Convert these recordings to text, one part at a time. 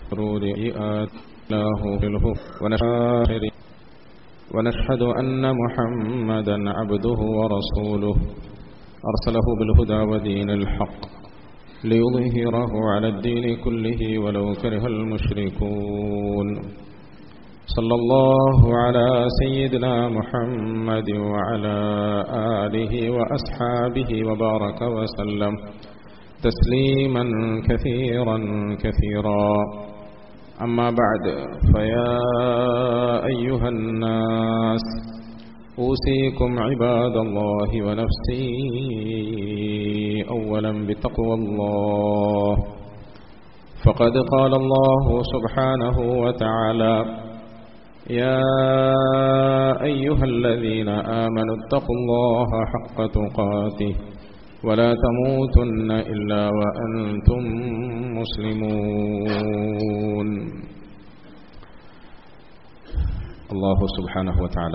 شرور سيئات الله ونشهد ونشهد أن محمدا عبده ورسوله أرسله بالهدى ودين الحق ليظهره على الدين كله ولو كره المشركون صلى الله على سيدنا محمد وعلى آله وأصحابه وبارك وسلم تسليما كثيرا كثيرا أما بعد فيا أيها الناس أوصيكم عباد الله ونفسي أولا بتقوى الله فقد قال الله سبحانه وتعالى يا أيها الذين آمنوا اتقوا الله حق تقاته ولا تموتن إلا وأنتم مسلمون അള്ളാഹു സുബാനഹു താല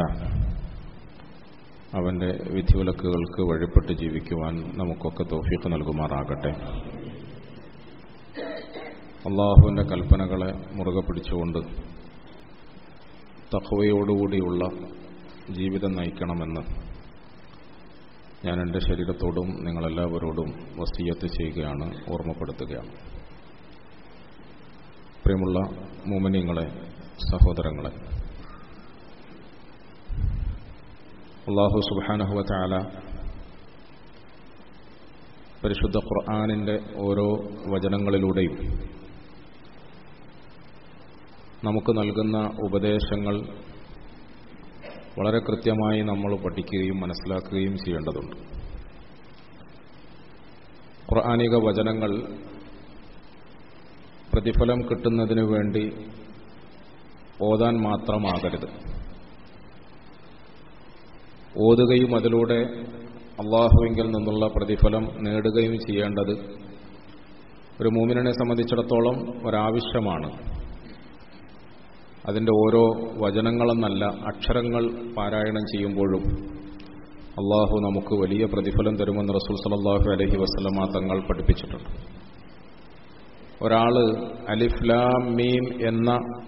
അവൻ്റെ വിധിവിലക്കുകൾക്ക് വഴിപ്പെട്ട് ജീവിക്കുവാൻ നമുക്കൊക്കെ തോഫീക്ക് നൽകുമാറാകട്ടെ അള്ളാഹുവിൻ്റെ കൽപ്പനകളെ മുറുകെ പിടിച്ചുകൊണ്ട് തഹവയോടുകൂടിയുള്ള ജീവിതം നയിക്കണമെന്ന് ഞാൻ എൻ്റെ ശരീരത്തോടും നിങ്ങളെല്ലാവരോടും വസീയത്ത് ചെയ്യുകയാണ് ഓർമ്മപ്പെടുത്തുകയാണ് പ്രിയമുള്ള മോമിനിങ്ങളെ സഹോദരങ്ങളെ അള്ളാഹു സുബാനഹുവ ചാല പരിശുദ്ധ ഖുർആാനിൻ്റെ ഓരോ വചനങ്ങളിലൂടെയും നമുക്ക് നൽകുന്ന ഉപദേശങ്ങൾ വളരെ കൃത്യമായി നമ്മൾ പഠിക്കുകയും മനസ്സിലാക്കുകയും ചെയ്യേണ്ടതുണ്ട് ഖുർആാനിക വചനങ്ങൾ പ്രതിഫലം കിട്ടുന്നതിന് വേണ്ടി ഓതാൻ മാത്രമാകരുത് ഓതുകയും അതിലൂടെ അള്ളാഹുവിങ്കിൽ നിന്നുള്ള പ്രതിഫലം നേടുകയും ചെയ്യേണ്ടത് ഒരു മൂമിനെ സംബന്ധിച്ചിടത്തോളം ഒരാവശ്യമാണ് അതിൻ്റെ ഓരോ വചനങ്ങളെന്നല്ല അക്ഷരങ്ങൾ പാരായണം ചെയ്യുമ്പോഴും അള്ളാഹു നമുക്ക് വലിയ പ്രതിഫലം തരുമെന്ന് റസൂൽ സലാഹു അലഹി വസ്ലമ തങ്ങൾ പഠിപ്പിച്ചിട്ടുണ്ട് ഒരാൾ അലിഫ്ലാം മീം എന്ന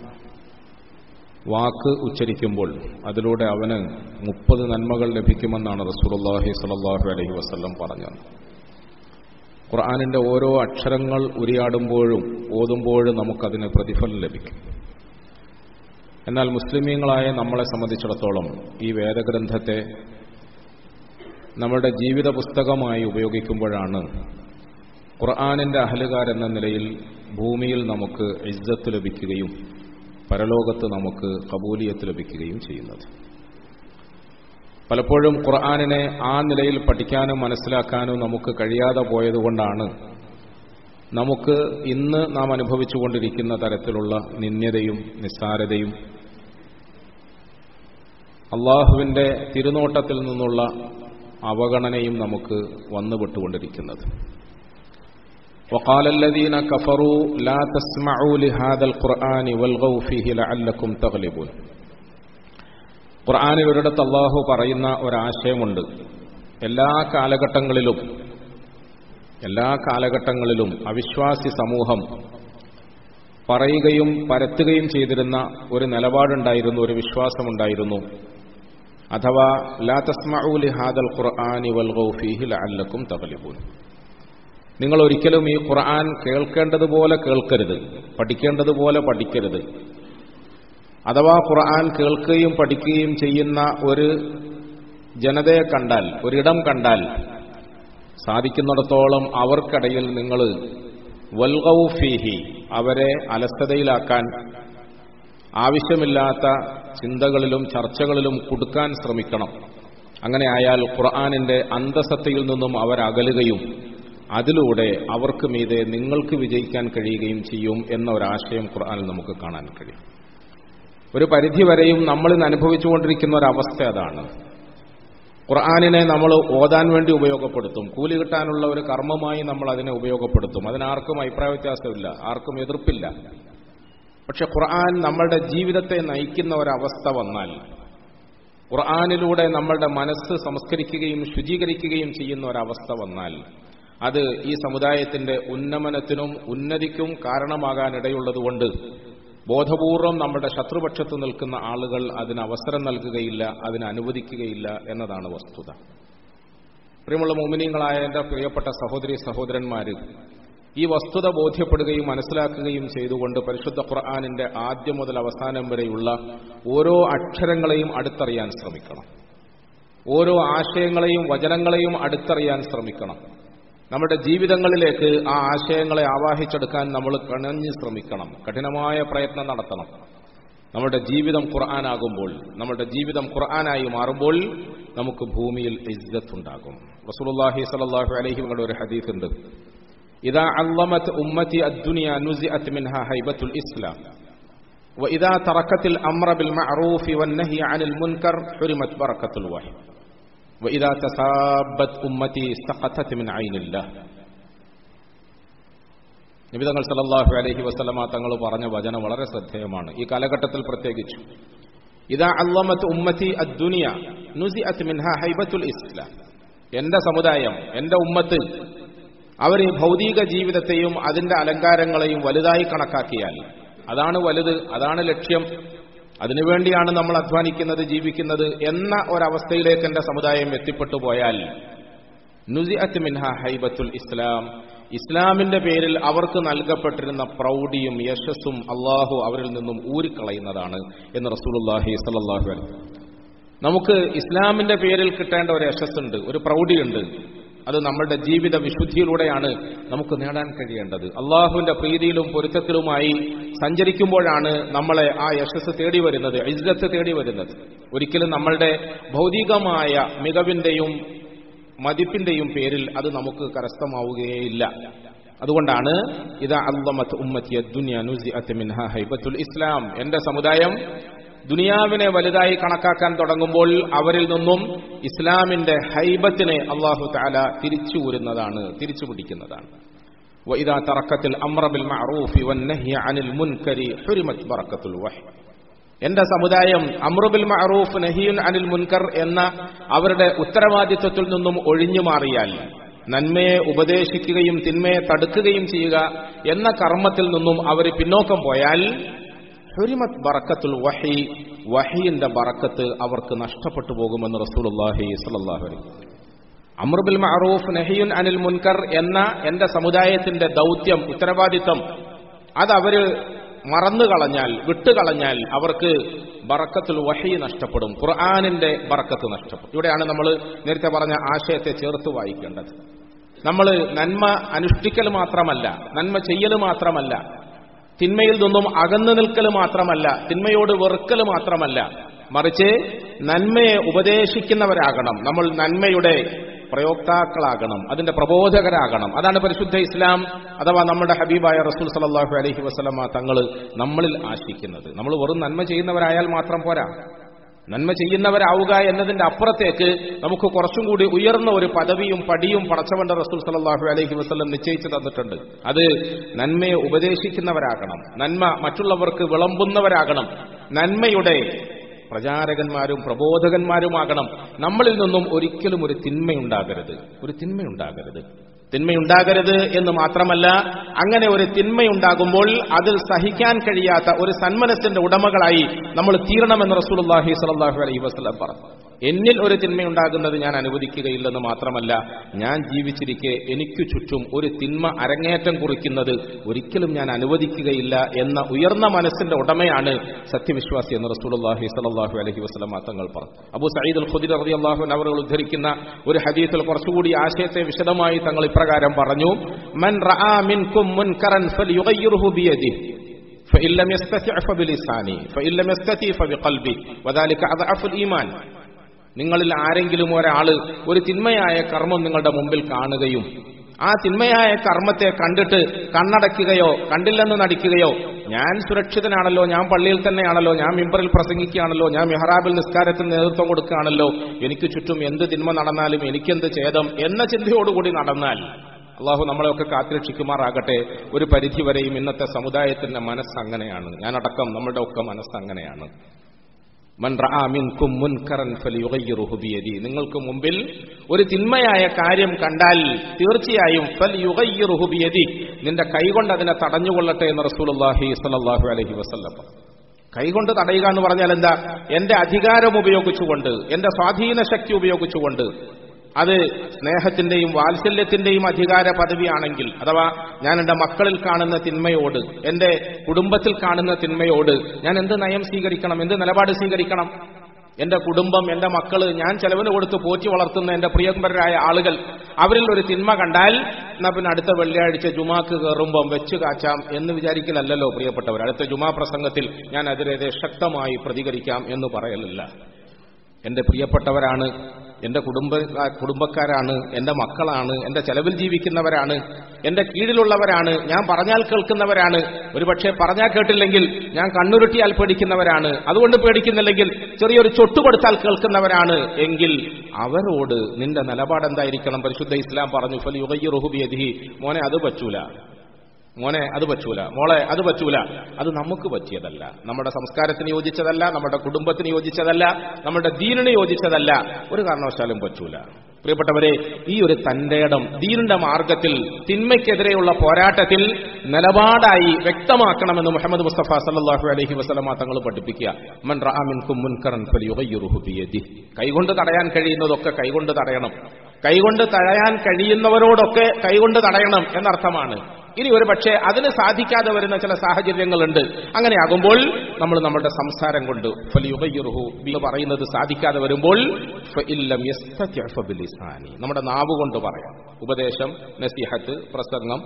വാക്ക് ഉച്ചരിക്കുമ്പോൾ അതിലൂടെ അവന് മുപ്പത് നന്മകൾ ലഭിക്കുമെന്നാണ് റസൂലുള്ളാഹി സ്വല്ലല്ലാഹു അലൈഹി വസല്ലം പറഞ്ഞത് ഖുർആാനിൻ്റെ ഓരോ അക്ഷരങ്ങൾ ഉരിയാടുമ്പോഴും ഓതുമ്പോഴും നമുക്കതിന് പ്രതിഫലം ലഭിക്കും എന്നാൽ മുസ്ലിമീങ്ങളായ നമ്മളെ സംബന്ധിച്ചിടത്തോളം ഈ വേദഗ്രന്ഥത്തെ നമ്മുടെ ജീവിത പുസ്തകമായി ഉപയോഗിക്കുമ്പോഴാണ് ഖുർആാനിൻ്റെ അഹലുകാരെന്ന നിലയിൽ ഭൂമിയിൽ നമുക്ക് ഇജ്ജത്ത് ലഭിക്കുകയും പരലോകത്ത് നമുക്ക് കബൂലിയത്ത് ലഭിക്കുകയും ചെയ്യുന്നത് പലപ്പോഴും ഖുർആാനിനെ ആ നിലയിൽ പഠിക്കാനും മനസ്സിലാക്കാനും നമുക്ക് കഴിയാതെ പോയതുകൊണ്ടാണ് നമുക്ക് ഇന്ന് നാം അനുഭവിച്ചുകൊണ്ടിരിക്കുന്ന തരത്തിലുള്ള നിന്ദ്യതയും നിസ്സാരതയും അള്ളാഹുവിൻ്റെ തിരുനോട്ടത്തിൽ നിന്നുള്ള അവഗണനയും നമുക്ക് വന്നുപെട്ടുകൊണ്ടിരിക്കുന്നത് وقال الذين كفروا لا تسمعوا لهذا القرآن والغوا فيه لعلكم تغلبون ഖുർആാനിൽ ഒരിടത്ത് അള്ളാഹു പറയുന്ന ഒരാശയമുണ്ട് എല്ലാ കാലഘട്ടങ്ങളിലും എല്ലാ കാലഘട്ടങ്ങളിലും അവിശ്വാസി സമൂഹം പറയുകയും പരത്തുകയും ചെയ്തിരുന്ന ഒരു നിലപാടുണ്ടായിരുന്നു ഒരു വിശ്വാസമുണ്ടായിരുന്നു അഥവാ ലാ തസ്മഊലി ഹാദൽ ഖുർആാനി വൽ ഫീഹി ലഅല്ലക്കും തഗ്ലിബൂൻ നിങ്ങൾ ഒരിക്കലും ഈ ഖുർആൻ കേൾക്കേണ്ടതുപോലെ കേൾക്കരുത് പഠിക്കേണ്ടതുപോലെ പഠിക്കരുത് അഥവാ ഖുർആൻ കേൾക്കുകയും പഠിക്കുകയും ചെയ്യുന്ന ഒരു ജനതയെ കണ്ടാൽ ഒരിടം കണ്ടാൽ സാധിക്കുന്നിടത്തോളം അവർക്കിടയിൽ നിങ്ങൾ വൽഗൌഫീഹി അവരെ അലസതയിലാക്കാൻ ആവശ്യമില്ലാത്ത ചിന്തകളിലും ചർച്ചകളിലും കൊടുക്കാൻ ശ്രമിക്കണം അങ്ങനെ ആയാൽ ഖുർആാനിന്റെ അന്തസത്തയിൽ നിന്നും അവരകലുകയും അതിലൂടെ അവർക്ക് മീതെ നിങ്ങൾക്ക് വിജയിക്കാൻ കഴിയുകയും ചെയ്യും എന്ന ഒരാശയം ഖുർആാനിൽ നമുക്ക് കാണാൻ കഴിയും ഒരു പരിധിവരെയും നമ്മളിന്ന് അനുഭവിച്ചുകൊണ്ടിരിക്കുന്ന ഒരവസ്ഥ അതാണ് ഖുർആാനിനെ നമ്മൾ ഓതാൻ വേണ്ടി ഉപയോഗപ്പെടുത്തും കൂലി കിട്ടാനുള്ള ഒരു കർമ്മമായി നമ്മൾ അതിനെ ഉപയോഗപ്പെടുത്തും അതിനാർക്കും അഭിപ്രായ വ്യത്യാസമില്ല ആർക്കും എതിർപ്പില്ല പക്ഷെ ഖുർആൻ നമ്മളുടെ ജീവിതത്തെ നയിക്കുന്ന ഒരവസ്ഥ വന്നാൽ ഖുർആാനിലൂടെ നമ്മളുടെ മനസ്സ് സംസ്കരിക്കുകയും ശുചീകരിക്കുകയും ചെയ്യുന്ന ഒരവസ്ഥ വന്നാൽ അത് ഈ സമുദായത്തിന്റെ ഉന്നമനത്തിനും ഉന്നതിക്കും കാരണമാകാനിടയുള്ളതുകൊണ്ട് ബോധപൂർവം നമ്മുടെ ശത്രുപക്ഷത്ത് നിൽക്കുന്ന ആളുകൾ അതിന് അവസരം നൽകുകയില്ല അതിന് അനുവദിക്കുകയില്ല എന്നതാണ് വസ്തുത പ്രിയമുള്ള മോമിനിയങ്ങളായ എൻ്റെ പ്രിയപ്പെട്ട സഹോദരി സഹോദരന്മാർ ഈ വസ്തുത ബോധ്യപ്പെടുകയും മനസ്സിലാക്കുകയും ചെയ്തുകൊണ്ട് പരിശുദ്ധ ഖുർആാനിന്റെ ആദ്യം മുതൽ അവസാനം വരെയുള്ള ഓരോ അക്ഷരങ്ങളെയും അടുത്തറിയാൻ ശ്രമിക്കണം ഓരോ ആശയങ്ങളെയും വചനങ്ങളെയും അടുത്തറിയാൻ ശ്രമിക്കണം നമ്മുടെ ജീവിതങ്ങളിലേക്ക് ആ ആശയങ്ങളെ ആവാഹിച്ചെടുക്കാൻ നമ്മൾ കണഞ്ഞ് ശ്രമിക്കണം കഠിനമായ പ്രയത്നം നടത്തണം നമ്മുടെ ജീവിതം ഖുർആനാകുമ്പോൾ നമ്മുടെ ജീവിതം ഖുർആനായി മാറുമ്പോൾ നമുക്ക് ഭൂമിയിൽ ഇജ്ജത്തുണ്ടാകും റസൂലുള്ളാഹി സ്വല്ലല്ലാഹു അലൈഹി വസല്ലം ഒരു ഹദീസ് ഉണ്ട് ഇദാ അല്ലമത് ഉമ്മത്തി അദ്ദുനിയ നുസിഅത് മിൻഹാ ഹൈബത്തുൽ ഇസ്ലാം وإذا تركت الأمر بالمعروف والنهي عن المنكر حرمت بركة الوحي وإذا تسابت أمتي سقطت من عين الله നിബിതങ്ങൾ സല്ലല്ലാഹു അലൈഹി വസല്ലമ തങ്ങൾ പറഞ്ഞ വചനം വളരെ ശ്രദ്ധേയമാണ് ഈ കാലഘട്ടത്തിൽ പ്രത്യേകിച്ചു ഇതാ അള്ളമത്ത് ഉമ്മത്തി അദ്ദുനിയ നുസിഅത്ത് മിൻഹ ഹൈബത്തുൽ ഇസ്ലാം എന്റെ സമുദായം എന്റെ ഉമ്മത്ത് അവർ ഈ ഭൗതിക ജീവിതത്തെയും അതിന്റെ അലങ്കാരങ്ങളെയും വലുതായി കണക്കാക്കിയാൽ അതാണ് വലുത് അതാണ് ലക്ഷ്യം അതിനുവേണ്ടിയാണ് നമ്മൾ അധ്വാനിക്കുന്നത് ജീവിക്കുന്നത് എന്ന ഒരവസ്ഥയിലേക്ക് എന്റെ സമുദായം എത്തിപ്പെട്ടു പോയാൽ നുസിഅത്ത് മിൻഹ ഹൈബത്തുൽ ഇസ്ലാം ഇസ്ലാമിന്റെ പേരിൽ അവർക്ക് നൽകപ്പെട്ടിരുന്ന പ്രൗഢിയും യശസ്സും അള്ളാഹു അവരിൽ നിന്നും ഊരിക്കളയുന്നതാണ് എന്ന് റസൂലുള്ളാഹി സ്വല്ലല്ലാഹു അലൈഹി നമുക്ക് ഇസ്ലാമിന്റെ പേരിൽ കിട്ടേണ്ട ഒരു യശസ്സുണ്ട് ഒരു പ്രൗഢിയുണ്ട് അത് നമ്മുടെ ജീവിത വിശുദ്ധിയിലൂടെയാണ് നമുക്ക് നേടാൻ കഴിയേണ്ടത് അള്ളാഹുവിന്റെ പ്രീതിയിലും പൊരുത്തത്തിലുമായി സഞ്ചരിക്കുമ്പോഴാണ് നമ്മളെ ആ യശസ് തേടി വരുന്നത് ഇജ്ജത്ത് തേടി വരുന്നത് ഒരിക്കലും നമ്മളുടെ ഭൗതികമായ മികവിന്റെയും മതിപ്പിന്റെയും പേരിൽ അത് നമുക്ക് കരസ്ഥമാവുകയില്ല അതുകൊണ്ടാണ് ഇതാ അള്ളമത്ത് ഉമ്മത്തിയ ദുനിയ നുസിഅത്ത് മിൻഹ ഹൈബത്തുൽ ഇസ്ലാം എന്റെ സമുദായം ദുനിയാവിനെ വലുതായി കണക്കാക്കാൻ തുടങ്ങുമ്പോൾ അവരിൽ നിന്നും ഇസ്ലാമിന്റെ ഹൈബത്തിനെ അള്ളാഹു താല തിരിച്ചു ഊരുന്നതാണ് തിരിച്ചു പിടിക്കുന്നതാണ് وإذا تركت الأمر بالمعروف والنهي عن المنكر حرمت بركة الوحي എന്റെ സമുദായം അമ്രുബിൽ മഅറൂഫ് നഹിയുൻ അനിൽ മുൻകർ എന്ന അവരുടെ ഉത്തരവാദിത്വത്തിൽ നിന്നും ഒഴിഞ്ഞു മാറിയാൽ നന്മയെ ഉപദേശിക്കുകയും തിന്മയെ തടുക്കുകയും ചെയ്യുക എന്ന കർമ്മത്തിൽ നിന്നും അവർ പിന്നോക്കം പോയാൽ ഹുരിമത് ബറക്കത്തുൽ വഹി വഹിയുടെ ബറക്കത്ത് അവർക്ക് നഷ്ടപ്പെട്ടു പോകുമെന്ന് റസൂലുള്ളാഹി സ്വല്ലല്ലാഹു അലൈഹി അമ്രുബിൽ മഅറൂഫ് നഹിയുൻ അനിൽ മുൻകർ എന്ന എന്റെ സമുദായത്തിന്റെ ദൗത്യം ഉത്തരവാദിത്വം അത് അവര് മറന്നു കളഞ്ഞാൽ വിട്ടുകളഞ്ഞാൽ അവർക്ക് ബറക്കത്തുൽ വഹി നഷ്ടപ്പെടും ഖുർആാനിന്റെ ബറക്കത്ത് നഷ്ടപ്പെടും ഇവിടെയാണ് നമ്മൾ നേരത്തെ പറഞ്ഞ ആശയത്തെ ചേർത്ത് വായിക്കേണ്ടത് നമ്മൾ നന്മ അനുഷ്ഠിക്കൽ മാത്രമല്ല നന്മ ചെയ്യൽ മാത്രമല്ല തിന്മയിൽ നിന്നും അകന്നു നിൽക്കൽ മാത്രമല്ല തിന്മയോട് വെറുക്കൽ മാത്രമല്ല മറിച്ച് നന്മയെ ഉപദേശിക്കുന്നവരാകണം നമ്മൾ നന്മയുടെ പ്രയോക്താക്കളാകണം അതിന്റെ പ്രബോധകരാകണം അതാണ് പരിശുദ്ധ ഇസ്ലാം അഥവാ നമ്മുടെ ഹബീബായ റസൂൽ സലാഹു അലഹി വസ്ലമ തങ്ങൾ നമ്മളിൽ ആശിക്കുന്നത് നമ്മൾ വെറും നന്മ ചെയ്യുന്നവരായാൽ മാത്രം പോരാ നന്മ ചെയ്യുന്നവരാവുക എന്നതിന്റെ അപ്പുറത്തേക്ക് നമുക്ക് കുറച്ചും കൂടി ഉയർന്ന ഒരു പദവിയും പടിയും പടച്ചവന്റെ റസൂൽ സലാഹു അലഹി വസ്ലം നിശ്ചയിച്ചു തന്നിട്ടുണ്ട് അത് നന്മയെ ഉപദേശിക്കുന്നവരാകണം നന്മ മറ്റുള്ളവർക്ക് വിളമ്പുന്നവരാകണം നന്മയുടെ പ്രചാരകന്മാരും പ്രബോധകന്മാരുമാകണം നമ്മളിൽ നിന്നും ഒരിക്കലും ഒരു തിന്മയുണ്ടാകരുത് ഒരു തിന്മയുണ്ടാകരുത് തിന്മയുണ്ടാകരുത് എന്ന് മാത്രമല്ല അങ്ങനെ ഒരു തിന്മയുണ്ടാകുമ്പോൾ അതിൽ സഹിക്കാൻ കഴിയാത്ത ഒരു സന്മനസ്സിന്റെ ഉടമകളായി നമ്മൾ തീരണമെന്ന് റസൂലുള്ളാഹി സ്വല്ലല്ലാഹു അലൈഹി വസല്ലം പറഞ്ഞു എന്നിൽ ഒരു തിന്മയുണ്ടാകുന്നത് ഞാൻ അനുവദിക്കുകയില്ലെന്ന് മാത്രമല്ല ഞാൻ ജീവിച്ചിരിക്കെ എനിക്കു ചുറ്റും ഒരു തിന്മ അരങ്ങേറ്റം കുറിക്കുന്നത് ഒരിക്കലും ഞാൻ അനുവദിക്കുകയില്ല എന്ന ഉയർന്ന മനസ്സിന്റെ ഉടമയാണ് സത്യവിശ്വാസി എന്ന് റസൂലുള്ളാഹി സ്വല്ലല്ലാഹു അലൈഹി വസല്ലം തങ്ങൾ പറഞ്ഞു അബൂ സഈദ് അൽ ഖുദരി റളിയല്ലാഹു അൻഹു അവർ ഉദ്ധരിക്കുന്ന ഒരു ഹദീസിൽ കുറച്ചുകൂടി ആശയത്തെ വിശദമായി തങ്ങൾ ഇപ്രകാരം പറഞ്ഞു മൻ റആ മിൻകും മുൻകറൻ ഫൽയുഗയ്യിർഹു ബിയദിഹി فإن لم يستطع فبلسانه فإن لم يستطع فبقلبه وذلك أضعف الإيمان നിങ്ങളിൽ ആരെങ്കിലും ഒരാള് ഒരു തിന്മയായ കർമ്മം നിങ്ങളുടെ മുമ്പിൽ കാണുകയും ആ തിന്മയായ കർമ്മത്തെ കണ്ടിട്ട് കണ്ണടയ്ക്കുകയോ കണ്ടില്ലെന്ന് നടിക്കുകയോ ഞാൻ സുരക്ഷിതനാണല്ലോ ഞാൻ പള്ളിയിൽ തന്നെയാണല്ലോ ഞാൻ മിമ്പറിൽ പ്രസംഗിക്കുകയാണല്ലോ ഞാൻ മെഹ്റാബിൽ നിസ്കാരത്തിന് നേതൃത്വം കൊടുക്കുകയാണല്ലോ എനിക്ക് ചുറ്റും എന്ത് തിന്മ നടന്നാലും എനിക്കെന്ത് ഛേദം എന്ന ചിന്തയോടുകൂടി നടന്നാൽ അള്ളാഹു നമ്മളെയൊക്കെ കാത്തിരക്ഷിക്കുമാറാകട്ടെ ഒരു പരിധിവരെയും ഇന്നത്തെ സമുദായത്തിന്റെ മനസ്സ് അങ്ങനെയാണ് ഞാനടക്കം നമ്മളുടെ ഒക്കെ മനസ്സ് അങ്ങനെയാണ് മൻ റആ മിൻകും മുൻകറൻ ഫലിയുഗയ്യിറുഹു ബിയദി നിങ്ങൾക്ക് മുമ്പിൽ ഒരു തിന്മയായ കാര്യം കണ്ടാൽ തീർച്ചയായും ഫലിയുഗയ്യിറുഹു ബിയദി നിന്റെ കൈകൊണ്ട് അതിനെ തടഞ്ഞുകൊള്ളട്ടെ എന്ന് റസൂലുള്ളാഹി സ്വല്ലല്ലാഹു അലൈഹി വസല്ലം കൈകൊണ്ട് തടയുക എന്ന് പറഞ്ഞാൽ എന്താ എന്റെ അധികാരം ഉപയോഗിച്ചുകൊണ്ട് എന്റെ സ്വാധീന ശക്തി ഉപയോഗിച്ചുകൊണ്ട് അത് സ്നേഹത്തിന്റെയും വാത്സല്യത്തിന്റെയും അധികാര പദവിയാണെങ്കിൽ അഥവാ ഞാൻ എന്റെ മക്കളിൽ കാണുന്ന തിന്മയോട് എന്റെ കുടുംബത്തിൽ കാണുന്ന തിന്മയോട് ഞാൻ എന്ത് നയം സ്വീകരിക്കണം എന്ത് നിലപാട് സ്വീകരിക്കണം എന്റെ കുടുംബം എന്റെ മക്കള് ഞാൻ ചെലവിന് കൊടുത്ത് പോറ്റി വളർത്തുന്ന എന്റെ പ്രിയങ്കരായ ആളുകൾ അവരിൽ ഒരു തിന്മ കണ്ടാൽ എന്നാ പിന്നെ അടുത്ത വെള്ളിയാഴ്ച ജുമാക്ക് കയറുമ്പം വെച്ച് കാച്ചാം എന്ന് വിചാരിക്കലല്ലോ പ്രിയപ്പെട്ടവർ അടുത്ത ജുമാ പ്രസംഗത്തിൽ ഞാൻ അതിനെതിരെ ശക്തമായി പ്രതികരിക്കാം എന്ന് പറയലില്ല എന്റെ പ്രിയപ്പെട്ടവരാണ് എന്റെ കുടുംബ കുടുംബക്കാരാണ് എന്റെ മക്കളാണ് എന്റെ ചെലവിൽ ജീവിക്കുന്നവരാണ് എന്റെ കീഴിലുള്ളവരാണ് ഞാൻ പറഞ്ഞാൽ കേൾക്കുന്നവരാണ് ഒരുപക്ഷെ പറഞ്ഞാൽ കേട്ടില്ലെങ്കിൽ ഞാൻ കണ്ണുരുട്ടിയാൽ പേടിക്കുന്നവരാണ് അതുകൊണ്ട് പേടിക്കുന്നില്ലെങ്കിൽ ചെറിയൊരു ചൊട്ടു കൊടുത്താൽ കേൾക്കുന്നവരാണ് എങ്കിൽ അവരോട് നിന്റെ നിലപാട് എന്തായിരിക്കണം പരിശുദ്ധ ഇസ്ലാം പറഞ്ഞു ഫൽ യുഗയ്യുറുഹുബിയതി മോനെ അത് പറ്റൂല മോനെ അത് പറ്റൂല മോളെ അത് പറ്റൂല അത് നമുക്ക് പറ്റിയതല്ല നമ്മുടെ സംസ്കാരത്തിന് യോജിച്ചതല്ല നമ്മുടെ കുടുംബത്തിന് യോജിച്ചതല്ല നമ്മുടെ ദീനിന് യോജിച്ചതല്ല ഒരു കാരണവശാലും പറ്റൂല പ്രിയപ്പെട്ടവരെ ഈ ഒരു തന്റെ ഇടം ദീനിന്റെ മാർഗത്തിൽ തിന്മയ്ക്കെതിരെയുള്ള പോരാട്ടത്തിൽ നിലപാടായി വ്യക്തമാക്കണമെന്ന് മുഹമ്മദ് മുസ്തഫ സല്ലല്ലാഹു അലൈഹി വസല്ലമ തങ്ങൾ പഠിപ്പിക്കുക മൻ റഅ മിൻകും മുൻകറൻ ഫലിയുഗയ്യിറുഹു ബിയദി കൈകൊണ്ട് തടയാൻ കഴിയുന്നതൊക്കെ കൈകൊണ്ട് തടയണം കൈകൊണ്ട് തടയാൻ കഴിയുന്നവരോടൊക്കെ കൈകൊണ്ട് തടയണം എന്നർത്ഥമാണ് ഇനി ഒരു പക്ഷേ അതിന് സാധിക്കാതെ വരുന്ന ചില സാഹചര്യങ്ങളുണ്ട് അങ്ങനെയാകുമ്പോൾ നമ്മൾ നമ്മുടെ സംസാരം കൊണ്ട് ഫലിയുഗയ്യിറുഹു എന്ന് പറയുന്നത് സാധിക്കാതെ വരുമ്പോൾ ഫഇല്ലം യസ്തതി' ഫബിലിസാനി. നമ്മുടെ നാവ് കൊണ്ട് പറയാം ഉപദേശം നസിഹത്ത് പ്രസംഗം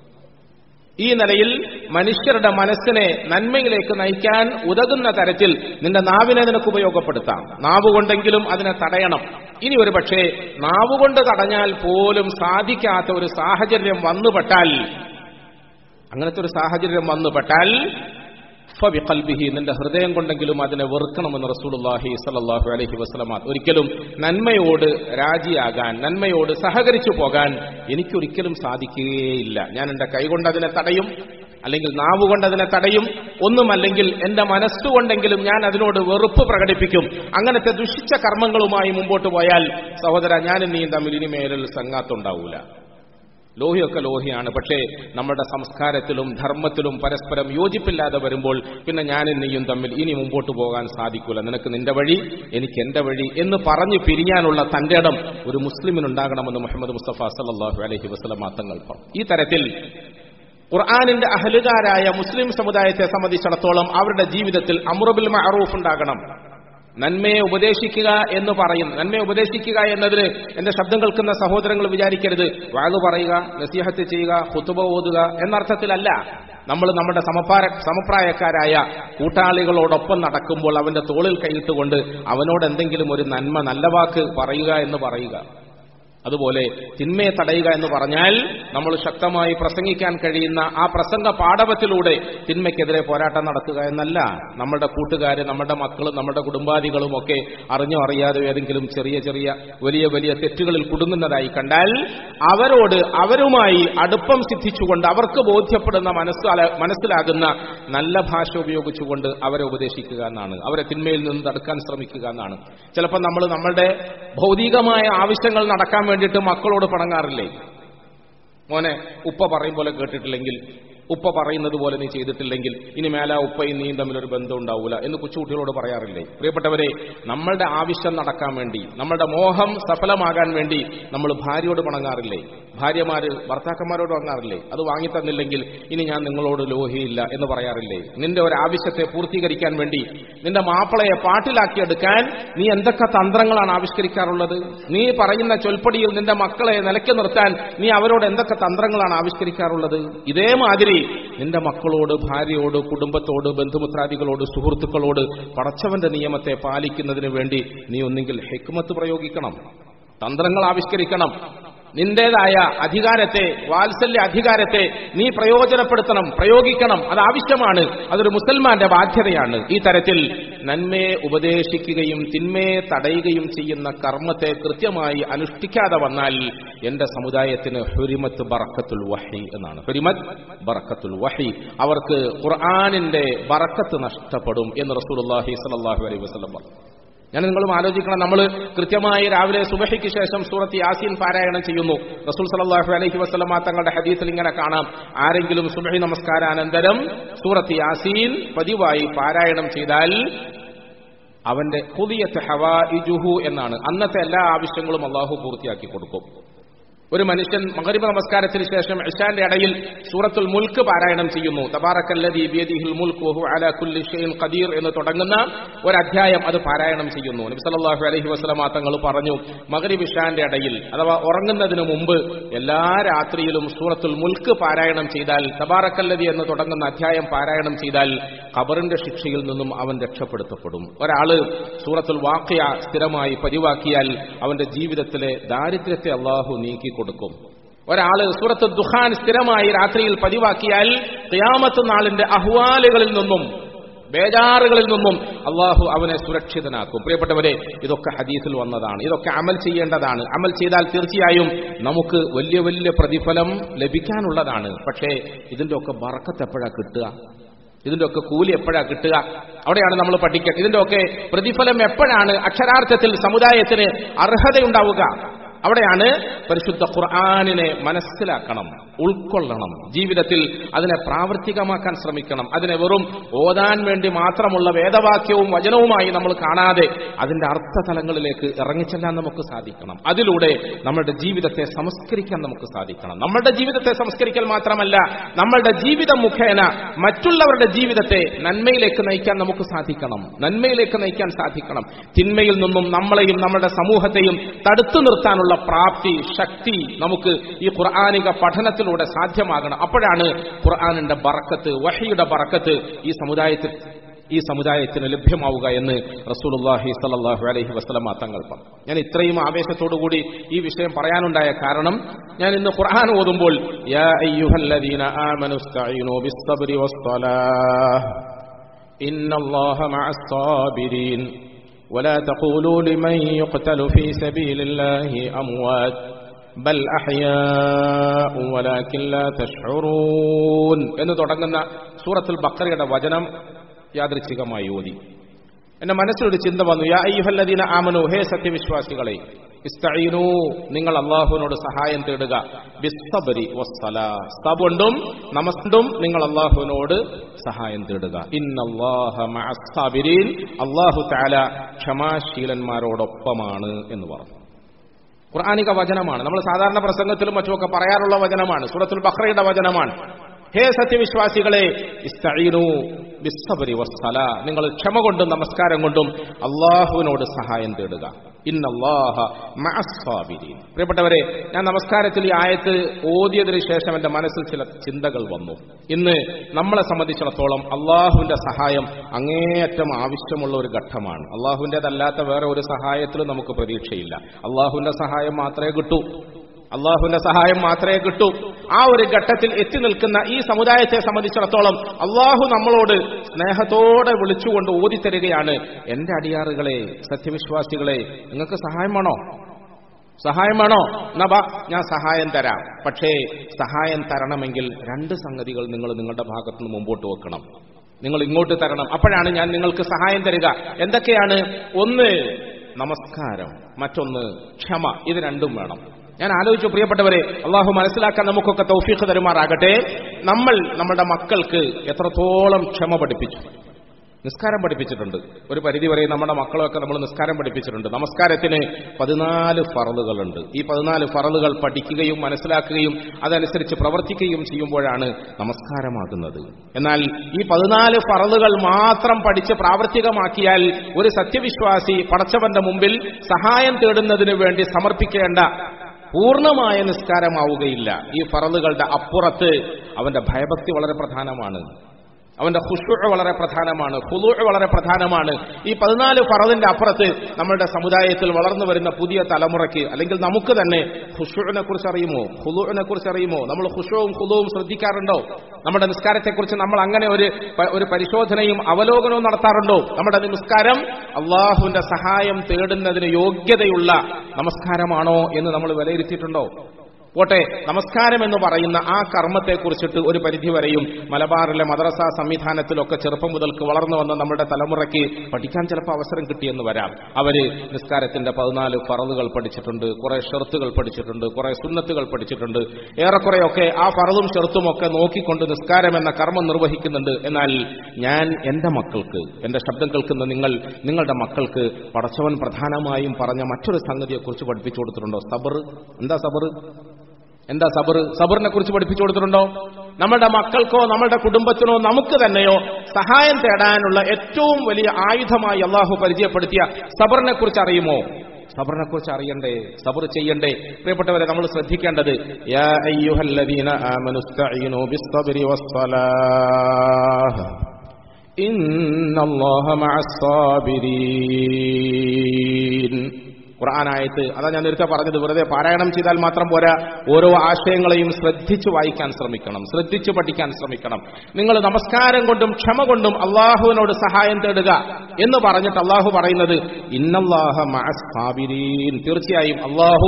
ഈ നിലയിൽ മനുഷ്യരുടെ മനസ്സിനെ നന്മയിലേക്ക് നയിക്കാൻ ഉതകുന്ന തരത്തിൽ നിന്റെ നാവിനെ നിനക്ക് ഉപയോഗപ്പെടുത്താം നാവ് കൊണ്ടെങ്കിലും അതിനെ തടയണം ഇനി ഒരു പക്ഷേ നാവ് കൊണ്ട് തടഞ്ഞാൽ പോലും സാധിക്കാത്ത ഒരു സാഹചര്യം വന്നുപെട്ടാൽ അങ്ങനത്തെ ഒരു സാഹചര്യം വന്നുപെട്ടാൽ ഫബിഖൽബിഹി നിന്റെ ഹൃദയം കൊണ്ടെങ്കിലും അതിനെ വെറുക്കണമെന്ന് റസൂലുള്ളാഹി സ്വല്ലല്ലാഹു അലൈഹി വസല്ലമ ഒരിക്കലും നന്മയോട് രാജിയാകാൻ നന്മയോട് സഹകരിച്ചു പോകാൻ എനിക്കൊരിക്കലും സാധിക്കുകയില്ല ഞാൻ എന്റെ കൈകൊണ്ട് അതിനെ തടയും അല്ലെങ്കിൽ നാവ് കൊണ്ട് അതിനെ തടയും ഒന്നുമല്ലെങ്കിൽ എന്റെ മനസ്സുകൊണ്ടെങ്കിലും ഞാൻ അതിനോട് വെറുപ്പ് പ്രകടിപ്പിക്കും അങ്ങനത്തെ ദുഷിച്ച കർമ്മങ്ങളുമായി മുമ്പോട്ട് പോയാൽ സഹോദര ഞാനും നീയും തമ്മിൽ ഇനിമേലിൽ സംഘാത്തുണ്ടാവൂല ലോഹിയൊക്കെ ലോഹിയാണ് പക്ഷേ നമ്മുടെ സംസ്കാരത്തിലും ധർമ്മത്തിലും പരസ്പരം യോജിപ്പില്ലാതെ വരുമ്പോൾ പിന്നെ ഞാനും നീയും തമ്മിൽ ഇനി മുമ്പോട്ട് പോകാൻ സാധിക്കൂല നിനക്ക് നിന്റെ വഴി എനിക്ക് എന്റെ വഴി എന്ന് പറഞ്ഞു പിരിയാനുള്ള തന്റെ ഇടം ഒരു മുസ്ലിമിനുണ്ടാകണമെന്ന് മുഹമ്മദ് മുസ്തഫ സല്ലല്ലാഹു അലൈഹി വസല്ലമ തങ്ങൾ പറഞ്ഞു ഈ തരത്തിൽ ഖുർആാനിന്റെ അഹലുകാരായ മുസ്ലിം സമുദായത്തെ സംബന്ധിച്ചിടത്തോളം അവരുടെ ജീവിതത്തിൽ അമ്രുബിൽ മഅറൂഫ് ഉണ്ടാകണം നന്മയെ ഉപദേശിക്കുക എന്ന് പറയും നന്മയെ ഉപദേശിക്കുക എന്നതിന് എന്റെ ശബ്ദം കേൾക്കുന്ന സഹോദരങ്ങൾ വിചാരിക്കരുത് വാഴു പറയുക നസീഹത്ത് ചെയ്യുക ഹുത്തുബ ഓതുക എന്നർത്ഥത്തിലല്ല നമ്മൾ നമ്മുടെ സമപാര സമപ്രായക്കാരായ കൂട്ടാളികളോടൊപ്പം നടക്കുമ്പോൾ അവന്റെ തോളിൽ കൈയിട്ടുകൊണ്ട് അവനോട് എന്തെങ്കിലും ഒരു നന്മ നല്ല വാക്ക് പറയുക എന്ന് പറയുക അതുപോലെ തിന്മയെ തടയുക എന്ന് പറഞ്ഞാൽ നമ്മൾ ശക്തമായി പ്രസംഗിക്കാൻ കഴിയുന്ന ആ പ്രസംഗ പാഠവത്തിലൂടെ തിന്മയ്ക്കെതിരെ പോരാട്ടം നടത്തുക എന്നല്ല നമ്മുടെ കൂട്ടുകാര് നമ്മുടെ മക്കളും നമ്മുടെ കുടുംബാദികളും ഒക്കെ അറിഞ്ഞോ അറിയാതെ ഏതെങ്കിലും ചെറിയ ചെറിയ വലിയ വലിയ തെറ്റുകളിൽ കുടുങ്ങുന്നതായി കണ്ടാൽ അവരോട് അവരുമായി അടുപ്പം സിദ്ധിച്ചുകൊണ്ട് അവർക്ക് ബോധ്യപ്പെടുന്ന മനസ്സാല മനസ്സിലാകുന്ന നല്ല ഭാഷ ഉപയോഗിച്ചുകൊണ്ട് അവരെ ഉപദേശിക്കുക എന്നാണ് അവരെ തിന്മയിൽ നിന്ന് തടുക്കാൻ ശ്രമിക്കുക എന്നാണ് ചിലപ്പോൾ നമ്മൾ നമ്മളുടെ ഭൗതികമായ ആവശ്യങ്ങൾ നടക്കാൻ വേണ്ടിയിട്ട് മക്കളോട് പണങ്ങാറില്ലേ മോനെ ഉപ്പ പറയും പോലെ കേട്ടിട്ടില്ലെങ്കിൽ ഉപ്പ പറയുന്നത് പോലെ നീ ചെയ്തിട്ടില്ലെങ്കിൽ ഇനി മേല ഉപ്പയും നീയും തമ്മിലൊരു ബന്ധം ഉണ്ടാവൂല എന്ന് കൊച്ചുകുട്ടികളോട് പറയാറില്ലേ പ്രിയപ്പെട്ടവരെ നമ്മളുടെ ആവശ്യം നടക്കാൻ വേണ്ടി നമ്മളുടെ മോഹം സഫലമാകാൻ വേണ്ടി നമ്മൾ ഭാര്യയോട് പണങ്ങാറില്ലേ ഭാര്യമാര് ഭർത്താക്കന്മാരോട് വാങ്ങാറില്ലേ അത് വാങ്ങിത്തന്നില്ലെങ്കിൽ ഇനി ഞാൻ നിങ്ങളോട് ലോഹിയില്ല എന്ന് പറയാറില്ലേ നിന്റെ ഒരു ആവശ്യത്തെ പൂർത്തീകരിക്കാൻ വേണ്ടി നിന്റെ മാപ്പിളയെ പാട്ടിലാക്കിയെടുക്കാൻ നീ എന്തൊക്കെ തന്ത്രങ്ങളാണ് ആവിഷ്കരിക്കാറുള്ളത് നീ പറയുന്ന ചൊൽപ്പടിയിൽ നിന്റെ മക്കളെ നിലയ്ക്ക് നിർത്താൻ നീ അവരോട് എന്തൊക്കെ തന്ത്രങ്ങളാണ് ആവിഷ്കരിക്കാറുള്ളത് ഇതേമാതിരി നിന്റെ മക്കളോട് ഭാര്യയോട് കുടുംബത്തോട് ബന്ധുമിത്രാദികളോട് സുഹൃത്തുക്കളോട് പടച്ചവന്റെ നിയമത്തെ പാലിക്കുന്നതിന് വേണ്ടി നീ ഒന്നെങ്കിൽ ഹെക്മത്ത് പ്രയോഗിക്കണം തന്ത്രങ്ങൾ ആവിഷ്കരിക്കണം നിന്റേതായ അധികാരത്തെ വാത്സല്യ അധികാരത്തെ നീ പ്രയോജനപ്പെടുത്തണം പ്രയോഗിക്കണം അത് ആവശ്യമാണ് അതൊരു മുസൽമാന്റെ ബാധ്യതയാണ് ഈ തരത്തിൽ നന്മയെ ഉപദേശിക്കുകയും തിന്മയെ തടയുകയും ചെയ്യുന്ന കർമ്മത്തെ കൃത്യമായി അനുഷ്ഠിക്കാതെ വന്നാൽ എന്റെ സമുദായത്തിന് ഹുരിമത്ത് ബറക്കത്തുൽ വഹി എന്നാണ് ഹുരിമത്ത് ബറക്കത്തുൽ വഹി അവർക്ക് ഖുർആാനിന്റെ ബറക്കത്ത് നഷ്ടപ്പെടും എന്ന് റസൂലുള്ളാഹി സ്വല്ലല്ലാഹു അലൈഹി വസല്ലം പറഞ്ഞു ഞാൻ നിങ്ങളും ആലോചിക്കണം നമ്മൾ കൃത്യമായി രാവിലെ സുബഹിക്ക് ശേഷം സൂറത്ത് യാസീൻ പാരായണം ചെയ്യുന്നു റസൂൽ സലല്ലാഹു അലൈഹി വസ്ലമ തങ്ങളുടെ ഹദീസിൽ ഇങ്ങനെ കാണാം ആരെങ്കിലും സുബഹി നമസ്കാരാനന്തരം സൂറത്ത് യാസീൻ പതിവായി പാരായണം ചെയ്താൽ അവന്റെ ഹുദിയത്ത് ഹവാ ഇജുഹു എന്നാണ് അന്നത്തെ എല്ലാ ആവശ്യങ്ങളും അള്ളാഹു പൂർത്തിയാക്കി കൊടുക്കും ഒരു മനുഷ്യൻ മകരിബ നമസ്കാരത്തിന് ശേഷം ഇഷാന്റെ ഇടയിൽ സൂറത്തുൽ മുൽക്ക് പാരായണം ചെയ്യുന്നു തബാറക്കല്ലദി ബിയദിഹിൽ മുൽക്ക് വഹു അലാ കുല്ലി ഷൈഇൻ ഖദീർ എന്ന് തുടങ്ങുന്ന ഒരു അധ്യായം അത് പാരായണം ചെയ്യുന്നു നബി സല്ലല്ലാഹു അലൈഹി വസല്ലമ തങ്ങൾ പറഞ്ഞു മകരിബ് ഇഷാന്റെ ഇടയിൽ അഥവാ ഉറങ്ങുന്നതിന് മുമ്പ് എല്ലാ രാത്രിയിലും സൂറത്തുൽ മുൽക്ക് പാരായണം ചെയ്താൽ തബാറക്കല്ലദി എന്ന് തുടങ്ങുന്ന അധ്യായം പാരായണം ചെയ്താൽ ഖബറിന്റെ ശിക്ഷയിൽ നിന്നും അവൻ രക്ഷപ്പെടുത്തപ്പെടും ഒരാള് സൂറത്തുൽ വാഖിയ സ്ഥിരമായി പതിവാക്കിയാൽ അവന്റെ ജീവിതത്തിലെ ദാരിദ്ര്യത്തെ അള്ളാഹു നീക്കി കൊടുക്കും ഒരാള് സൂറത്ത് ദുഹാൻ സ്ഥിരമായി രാത്രിയിൽ പതിവാക്കിയാൽ ഖിയാമത്ത് നാളിന്റെ അഹ്വാലുകളിൽ നിന്നും ബേജാറുകളിൽ നിന്നും അള്ളാഹു അവനെ സുരക്ഷിതനാക്കും പ്രിയപ്പെട്ടവരെ ഇതൊക്കെ ഹദീസിൽ വന്നതാണ് ഇതൊക്കെ അമൽ ചെയ്യേണ്ടതാണ് അമൽ ചെയ്താൽ തീർച്ചയായും നമുക്ക് വലിയ വലിയ പ്രതിഫലം ലഭിക്കാനുള്ളതാണ് പക്ഷേ ഇതിന്റെ ഒക്കെ ബറക്കത്ത് എപ്പോഴാ കിട്ടുക ഇതിന്റെ ഒക്കെ കൂലി എപ്പോഴാ കിട്ടുക അവിടെയാണ് നമ്മൾ പഠിക്കുക ഇതിന്റെ ഒക്കെ പ്രതിഫലം എപ്പോഴാണ് അക്ഷരാർത്ഥത്തിൽ സമുദായത്തിന് അർഹതയുണ്ടാവുക അവിടെയാണ് പരിശുദ്ധ ഖുർആാനിനെ മനസ്സിലാക്കണം ഉൾക്കൊള്ളണം ജീവിതത്തിൽ അതിനെ പ്രാവർത്തികമാക്കാൻ ശ്രമിക്കണം അതിനെ വെറും ഓതാൻ വേണ്ടി മാത്രമുള്ള വേദവാക്യവും വചനവുമായി നമ്മൾ കാണാതെ അതിന്റെ അർത്ഥതലങ്ങളിലേക്ക് ഇറങ്ങിച്ചെല്ലാൻ നമുക്ക് സാധിക്കണം അതിലൂടെ നമ്മുടെ ജീവിതത്തെ സംസ്കരിക്കാൻ നമുക്ക് സാധിക്കണം നമ്മളുടെ ജീവിതത്തെ സംസ്കരിക്കൽ മാത്രമല്ല നമ്മളുടെ ജീവിതം മുഖേന മറ്റുള്ളവരുടെ ജീവിതത്തെ നന്മയിലേക്ക് നയിക്കാൻ നമുക്ക് സാധിക്കണം നന്മയിലേക്ക് നയിക്കാൻ സാധിക്കണം തിന്മയിൽ നിന്നും നമ്മളെയും നമ്മുടെ സമൂഹത്തെയും തടുത്തു നിർത്താനുള്ള പ്രാപ്തി ശക്തി നമുക്ക് ഈ ഖുർആാനിക പഠനത്തിലൂടെ സാധ്യമാകണം അപ്പോഴാണ് ഖുർആാനിന്റെ ബറക്കത്ത് വഹിയുടെ ബറക്കത്ത് ഈ സമുദായത്തിൽ ഈ സമുദായത്തിന് ലഭ്യമാവുക എന്ന് റസൂലുള്ളാഹി സ്വല്ലല്ലാഹു അലൈഹി വസല്ലമ തങ്ങൾ പറഞ്ഞു ഞാൻ ഇത്രയും ആവേശത്തോടുകൂടി ഈ വിഷയം പറയാനുണ്ടായ കാരണം ഞാൻ ഇന്ന് ഖുർആൻ ഓതുമ്പോൾ യാ അയ്യുഹല്ലദീന ആമനു ഇസ്തഈനു ബിസ്സബ്രി വസ്സലാഹ് ഇന്നല്ലാഹ മഅസ് സാബിരീൻ ولا تقولوا لمن يقتل في سبيل الله أموات ബൽ ولكن لا تشعرون എന്ന് തുടങ്ങുന്ന സൂറത്തുൽ ബക്കറയുടെ വചനം യാദൃച്ഛികമായി ഓതി എന്റെ മനസ്സിലൊരു ചിന്ത വന്നു യാ അയ്യുഹല്ലദീന ആമനു ഹേ സത്യവിശ്വാസികളെ ഇസ്തഈനു നിങ്ങൾ അള്ളാഹുവിനോട് സഹായം തേടുക ബിസ്സബരി വസ്സലാ സബുണ്ടും നമസ്തും നിങ്ങൾ അള്ളാഹുവിനോട് സഹായം തേടുക ഇന്നല്ലാഹ മഅസ് സാബിരീൻ അള്ളാഹു തആല ക്ഷമാശീലന്മാരോടൊപ്പമാണ് എന്ന് പറഞ്ഞു ഖുർആാനിക വചനമാണ് നമ്മൾ സാധാരണ പ്രസംഗത്തിലും മറ്റുമൊക്കെ പറയാറുള്ള വചനമാണ് സൂറത്തുൽ ബഖറയുടെ വചനമാണ് ഹേ സത്യവിശ്വാസികളെ ഇസ്തഈനു ബിസ്സബരി വസ്സല നിങ്ങൾ ക്ഷമ കൊണ്ടും നമസ്കാരം കൊണ്ടും അള്ളാഹുവിനോട് സഹായം തേടുക ഇന്നല്ലാഹ മഅസ്സാബിരീൻ പ്രിയപ്പെട്ടവരെ ഞാൻ നമസ്കാരത്തിൽ ഈ ആയത്ത് ഓതിയതിനു ശേഷം എന്റെ മനസ്സിൽ ചില ചിന്തകൾ വന്നു ഇന്ന് നമ്മളെ സംബന്ധിച്ചിടത്തോളം അള്ളാഹുവിന്റെ സഹായം അങ്ങേയറ്റം ആവശ്യമുള്ള ഒരു ഘട്ടമാണ് അള്ളാഹുവിൻ്റെതല്ലാത്ത വേറെ ഒരു സഹായത്തിലും നമുക്ക് പ്രതീക്ഷയില്ല അള്ളാഹുവിന്റെ സഹായം മാത്രമേ കിട്ടൂ അള്ളാഹുവിന്റെ സഹായം മാത്രമേ കിട്ടൂ ആ ഒരു ഘട്ടത്തിൽ എത്തി നിൽക്കുന്ന ഈ സമുദായത്തെ സംബന്ധിച്ചിടത്തോളം അള്ളാഹു നമ്മളോട് സ്നേഹത്തോടെ വിളിച്ചുകൊണ്ട് ഓതിത്തരികയാണ് എന്റെ അടിയാറുകളെ സത്യവിശ്വാസികളെ നിങ്ങൾക്ക് സഹായം വേണോ സഹായം വേണോ എന്നാ ബാ ഞാൻ സഹായം തരാം പക്ഷേ സഹായം തരണമെങ്കിൽ രണ്ട് സംഗതികൾ നിങ്ങൾ നിങ്ങളുടെ ഭാഗത്ത് നിന്ന് മുമ്പോട്ട് വെക്കണം നിങ്ങൾ ഇങ്ങോട്ട് തരണം അപ്പോഴാണ് ഞാൻ നിങ്ങൾക്ക് സഹായം തരിക എന്തൊക്കെയാണ് ഒന്ന് നമസ്കാരം മറ്റൊന്ന് ക്ഷമ ഇത് രണ്ടും വേണം ഞാൻ ആലോചിച്ചു പ്രിയപ്പെട്ടവരെ അള്ളാഹു മനസ്സിലാക്കാൻ നമുക്കൊക്കെ തൗഫീഖ് തരുമാറാകട്ടെ നമ്മൾ നമ്മുടെ മക്കൾക്ക് എത്രത്തോളം ക്ഷമ പഠിപ്പിച്ചു നിസ്കാരം പഠിപ്പിച്ചിട്ടുണ്ട് ഒരു പരിധിവരെ നമ്മുടെ മക്കളൊക്കെ നമ്മൾ നിസ്കാരം പഠിപ്പിച്ചിട്ടുണ്ട് നമസ്കാരത്തിന് പതിനാല് ഫറലുകളുണ്ട് ഈ പതിനാല് ഫറലുകൾ പഠിക്കുകയും മനസ്സിലാക്കുകയും അതനുസരിച്ച് പ്രവർത്തിക്കുകയും ചെയ്യുമ്പോഴാണ് നമസ്കാരമാകുന്നത് എന്നാൽ ഈ പതിനാല് ഫറലുകൾ മാത്രം പഠിച്ച് പ്രാവർത്തികമാക്കിയാൽ ഒരു സത്യവിശ്വാസി പടച്ചവന്റെ മുമ്പിൽ സഹായം തേടുന്നതിന് വേണ്ടി സമർപ്പിക്കേണ്ട പൂർണ്ണമായ നിസ്കാരമാവുകയില്ല ഈ ഫറലുകളുടെ അപ്പുറത്ത് അവന്റെ ഭയഭക്തി വളരെ പ്രധാനമാണ് അവന്റെ ഖുഷു വളരെ പ്രധാനമാണ് ഹുലു വളരെ പ്രധാനമാണ് ഈ പതിനാല് ഫറദിന്റെ അപ്പുറത്ത് നമ്മുടെ സമുദായത്തിൽ വളർന്നു വരുന്ന പുതിയ തലമുറയ്ക്ക് അല്ലെങ്കിൽ നമുക്ക് തന്നെ ഖുഷുവിനെ കുറിച്ച് അറിയുമോ ഹുലുവിനെ കുറിച്ച് അറിയുമോ നമ്മൾ ഖുഷുവും ഹുലുവും ശ്രദ്ധിക്കാറുണ്ടോ നമ്മുടെ നിസ്കാരത്തെക്കുറിച്ച് നമ്മൾ അങ്ങനെ ഒരു പ- ഒരു പരിശോധനയും അവലോകനവും നടത്താറുണ്ടോ നമ്മുടെ നിസ്കാരം അള്ളാഹുവിന്റെ സഹായം തേടുന്നതിന് യോഗ്യതയുള്ള നമസ്കാരമാണോ എന്ന് നമ്മൾ വിലയിരുത്തിയിട്ടുണ്ടോ പോട്ടെ നമസ്കാരം എന്ന് പറയുന്ന ആ കർമ്മത്തെക്കുറിച്ചിട്ട് ഒരു പരിധിവരെയും മലബാറിലെ മദ്രസ സംവിധാനത്തിലൊക്കെ ചെറുപ്പം മുതൽക്ക് വളർന്നു വന്ന നമ്മുടെ തലമുറയ്ക്ക് പഠിക്കാൻ ചിലപ്പോൾ അവസരം കിട്ടിയെന്ന് വരാം അവര് നിസ്കാരത്തിന്റെ പതിനാല് ഫറലുകൾ പഠിച്ചിട്ടുണ്ട് കുറെ ഷെർത്തുകൾ പഠിച്ചിട്ടുണ്ട് കുറെ സുന്നത്തുകൾ പഠിച്ചിട്ടുണ്ട് ഏറെക്കുറെയൊക്കെ ആ ഫറലും ഷെർത്തും ഒക്കെ നോക്കിക്കൊണ്ട് നിസ്കാരം എന്ന കർമ്മം നിർവഹിക്കുന്നുണ്ട് എന്നാൽ ഞാൻ എന്റെ മക്കൾക്ക് എന്റെ ശബ്ദം കേൾക്കുന്ന നിങ്ങൾ നിങ്ങളുടെ മക്കൾക്ക് പടച്ചവൻ പ്രധാനമായും പറഞ്ഞ മറ്റൊരു സംഗതിയെക്കുറിച്ച് പഠിപ്പിച്ചു കൊടുത്തിട്ടുണ്ടോ സബർ എന്താ സബർ എന്താ സബർ സബറിനെ കുറിച്ച് പഠിപ്പിച്ചു കൊടുത്തിട്ടുണ്ടോ നമ്മുടെ മക്കൾക്കോ നമ്മുടെ കുടുംബത്തിനോ നമുക്ക് തന്നെയോ സഹായം തേടാനുള്ള ഏറ്റവും വലിയ ആയുധമായി അള്ളാഹു പരിചയപ്പെടുത്തിയ സബറിനെ കുറിച്ച് അറിയുമോ സബറിനെ കുറിച്ച് അറിയണ്ടേ സബർ ചെയ്യണ്ടേ പ്രിയപ്പെട്ടവരെ നമ്മൾ ശ്രദ്ധിക്കേണ്ടത് യാ അയ്യുഹല്ലദീന ആമനു ഇസ്തഈനു ബിസ്സബ്രി വസ്സലാഹ് ഇന്നല്ലാഹ മഅസ് സാബിരീൻ ഖുർആനായത്ത് അതാ ഞാൻ നേരത്തെ പറഞ്ഞത് വെറുതെ പാരായണം ചെയ്താൽ മാത്രം പോരാ ഓരോ ആശയങ്ങളെയും ശ്രദ്ധിച്ചു വായിക്കാൻ ശ്രമിക്കണം ശ്രദ്ധിച്ചു പഠിക്കാൻ ശ്രമിക്കണം നിങ്ങൾ നമസ്കാരം കൊണ്ടും ക്ഷമ കൊണ്ടും അള്ളാഹുവിനോട് സഹായം തേടുക എന്ന് പറഞ്ഞിട്ട് അള്ളാഹു പറയുന്നത് ഇന്നല്ലാഹ മഅസ്സാബിരീൻ തീർച്ചയായും അള്ളാഹു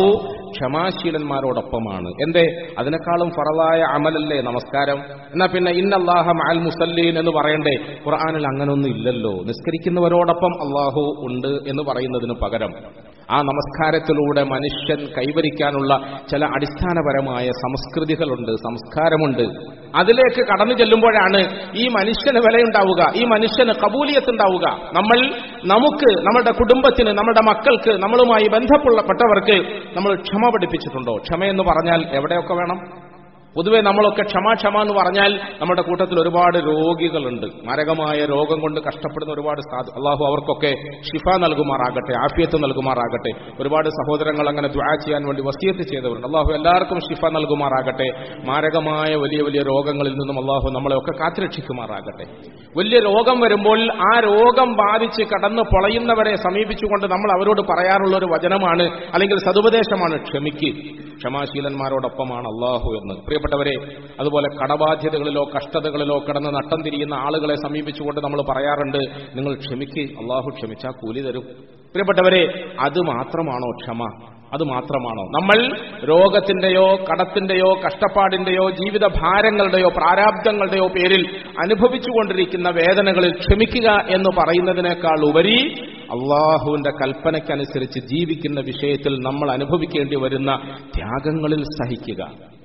ക്ഷമാശീലന്മാരോടൊപ്പമാണ് എന്തേ അതിനേക്കാളും ഫറലായ അമലല്ലേ നമസ്കാരം എന്നാ പിന്നെ ഇന്നല്ലാഹ മഅൽ മുസല്ലീൻ എന്ന് പറയണ്ടേ ഖുർആനിൽ അങ്ങനൊന്നും ഇല്ലല്ലോ നിസ്കരിക്കുന്നവരോടൊപ്പം അള്ളാഹു ഉണ്ട് എന്ന് പറയുന്നതിന് പകരം ആ നമസ്കാരത്തിലൂടെ മനുഷ്യൻ കൈവരിക്കാനുള്ള ചില അടിസ്ഥാനപരമായ സംസ്കൃതികളുണ്ട് സംസ്കാരമുണ്ട് അതിലേക്ക് കടന്നു ചെല്ലുമ്പോഴാണ് ഈ മനുഷ്യന് വിലയുണ്ടാവുക ഈ മനുഷ്യന് കബൂലിയത്ത് ഉണ്ടാവുക നമ്മൾ നമുക്ക് നമ്മുടെ കുടുംബത്തിന് നമ്മുടെ മക്കൾക്ക് നമ്മളുമായി ബന്ധപ്പെട്ടവർക്ക് നമ്മൾ ക്ഷമ പഠിപ്പിച്ചിട്ടുണ്ടോ ക്ഷമയെന്ന് പറഞ്ഞാൽ എവിടെയൊക്കെ വേണം പൊതുവെ നമ്മളൊക്കെ ക്ഷമ ക്ഷമ എന്ന് പറഞ്ഞാൽ നമ്മുടെ കൂട്ടത്തിൽ ഒരുപാട് രോഗികളുണ്ട് മാരകമായ രോഗം കൊണ്ട് കഷ്ടപ്പെടുന്ന ഒരുപാട് സാധു അള്ളാഹു അവർക്കൊക്കെ ഷിഫ നൽകുമാറാകട്ടെ ആഫിയത്ത് നൽകുമാറാകട്ടെ ഒരുപാട് സഹോദരങ്ങൾ അങ്ങനെ ദ്വാ ചെയ്യാൻ വേണ്ടി വസിയത്ത് ചെയ്തവരുണ്ട് അള്ളാഹു എല്ലാവർക്കും ഷിഫ നൽകുമാറാകട്ടെ മാരകമായ വലിയ വലിയ രോഗങ്ങളിൽ നിന്നും അള്ളാഹു നമ്മളെ ഒക്കെ കാത്തുരക്ഷിക്കുമാറാകട്ടെ വലിയ രോഗം വരുമ്പോൾ ആ രോഗം ബാധിച്ച് കടന്നു പൊളയുന്നവരെ സമീപിച്ചുകൊണ്ട് നമ്മൾ അവരോട് പറയാറുള്ള ഒരു വചനമാണ് അല്ലെങ്കിൽ സതുപദേശമാണ് ക്ഷമിക്ക് ക്ഷമാശീലന്മാരോടൊപ്പമാണ് അള്ളാഹു എന്ന് പ്രിയപ്പെട്ടവരെ അതുപോലെ കടബാധ്യതകളിലോ കഷ്ടതകളിലോ കിടന്ന് നട്ടം തിരിയുന്ന ആളുകളെ സമീപിച്ചുകൊണ്ട് നമ്മൾ പറയാറുണ്ട് നിങ്ങൾ ക്ഷമിക്ക് അള്ളാഹു ക്ഷമിച്ചാൽ കൂലി തരും പ്രിയപ്പെട്ടവരെ അത് മാത്രമാണോ ക്ഷമ അത് മാത്രമാണോ നമ്മൾ രോഗത്തിന്റെയോ കടത്തിന്റെയോ കഷ്ടപ്പാടിന്റെയോ ജീവിത ഭാരങ്ങളുടെയോ പ്രാരാബ്ദങ്ങളുടെയോ പേരിൽ അനുഭവിച്ചുകൊണ്ടിരിക്കുന്ന വേദനകളിൽ ക്ഷമിക്കുക എന്ന് പറയുന്നതിനേക്കാൾ ഉപരി അള്ളാഹുവിന്റെ കൽപ്പനയ്ക്കനുസരിച്ച് ജീവിക്കുന്ന വിഷയത്തിൽ നമ്മൾ അനുഭവിക്കേണ്ടി വരുന്ന ത്യാഗങ്ങളിൽ സഹിക്കുക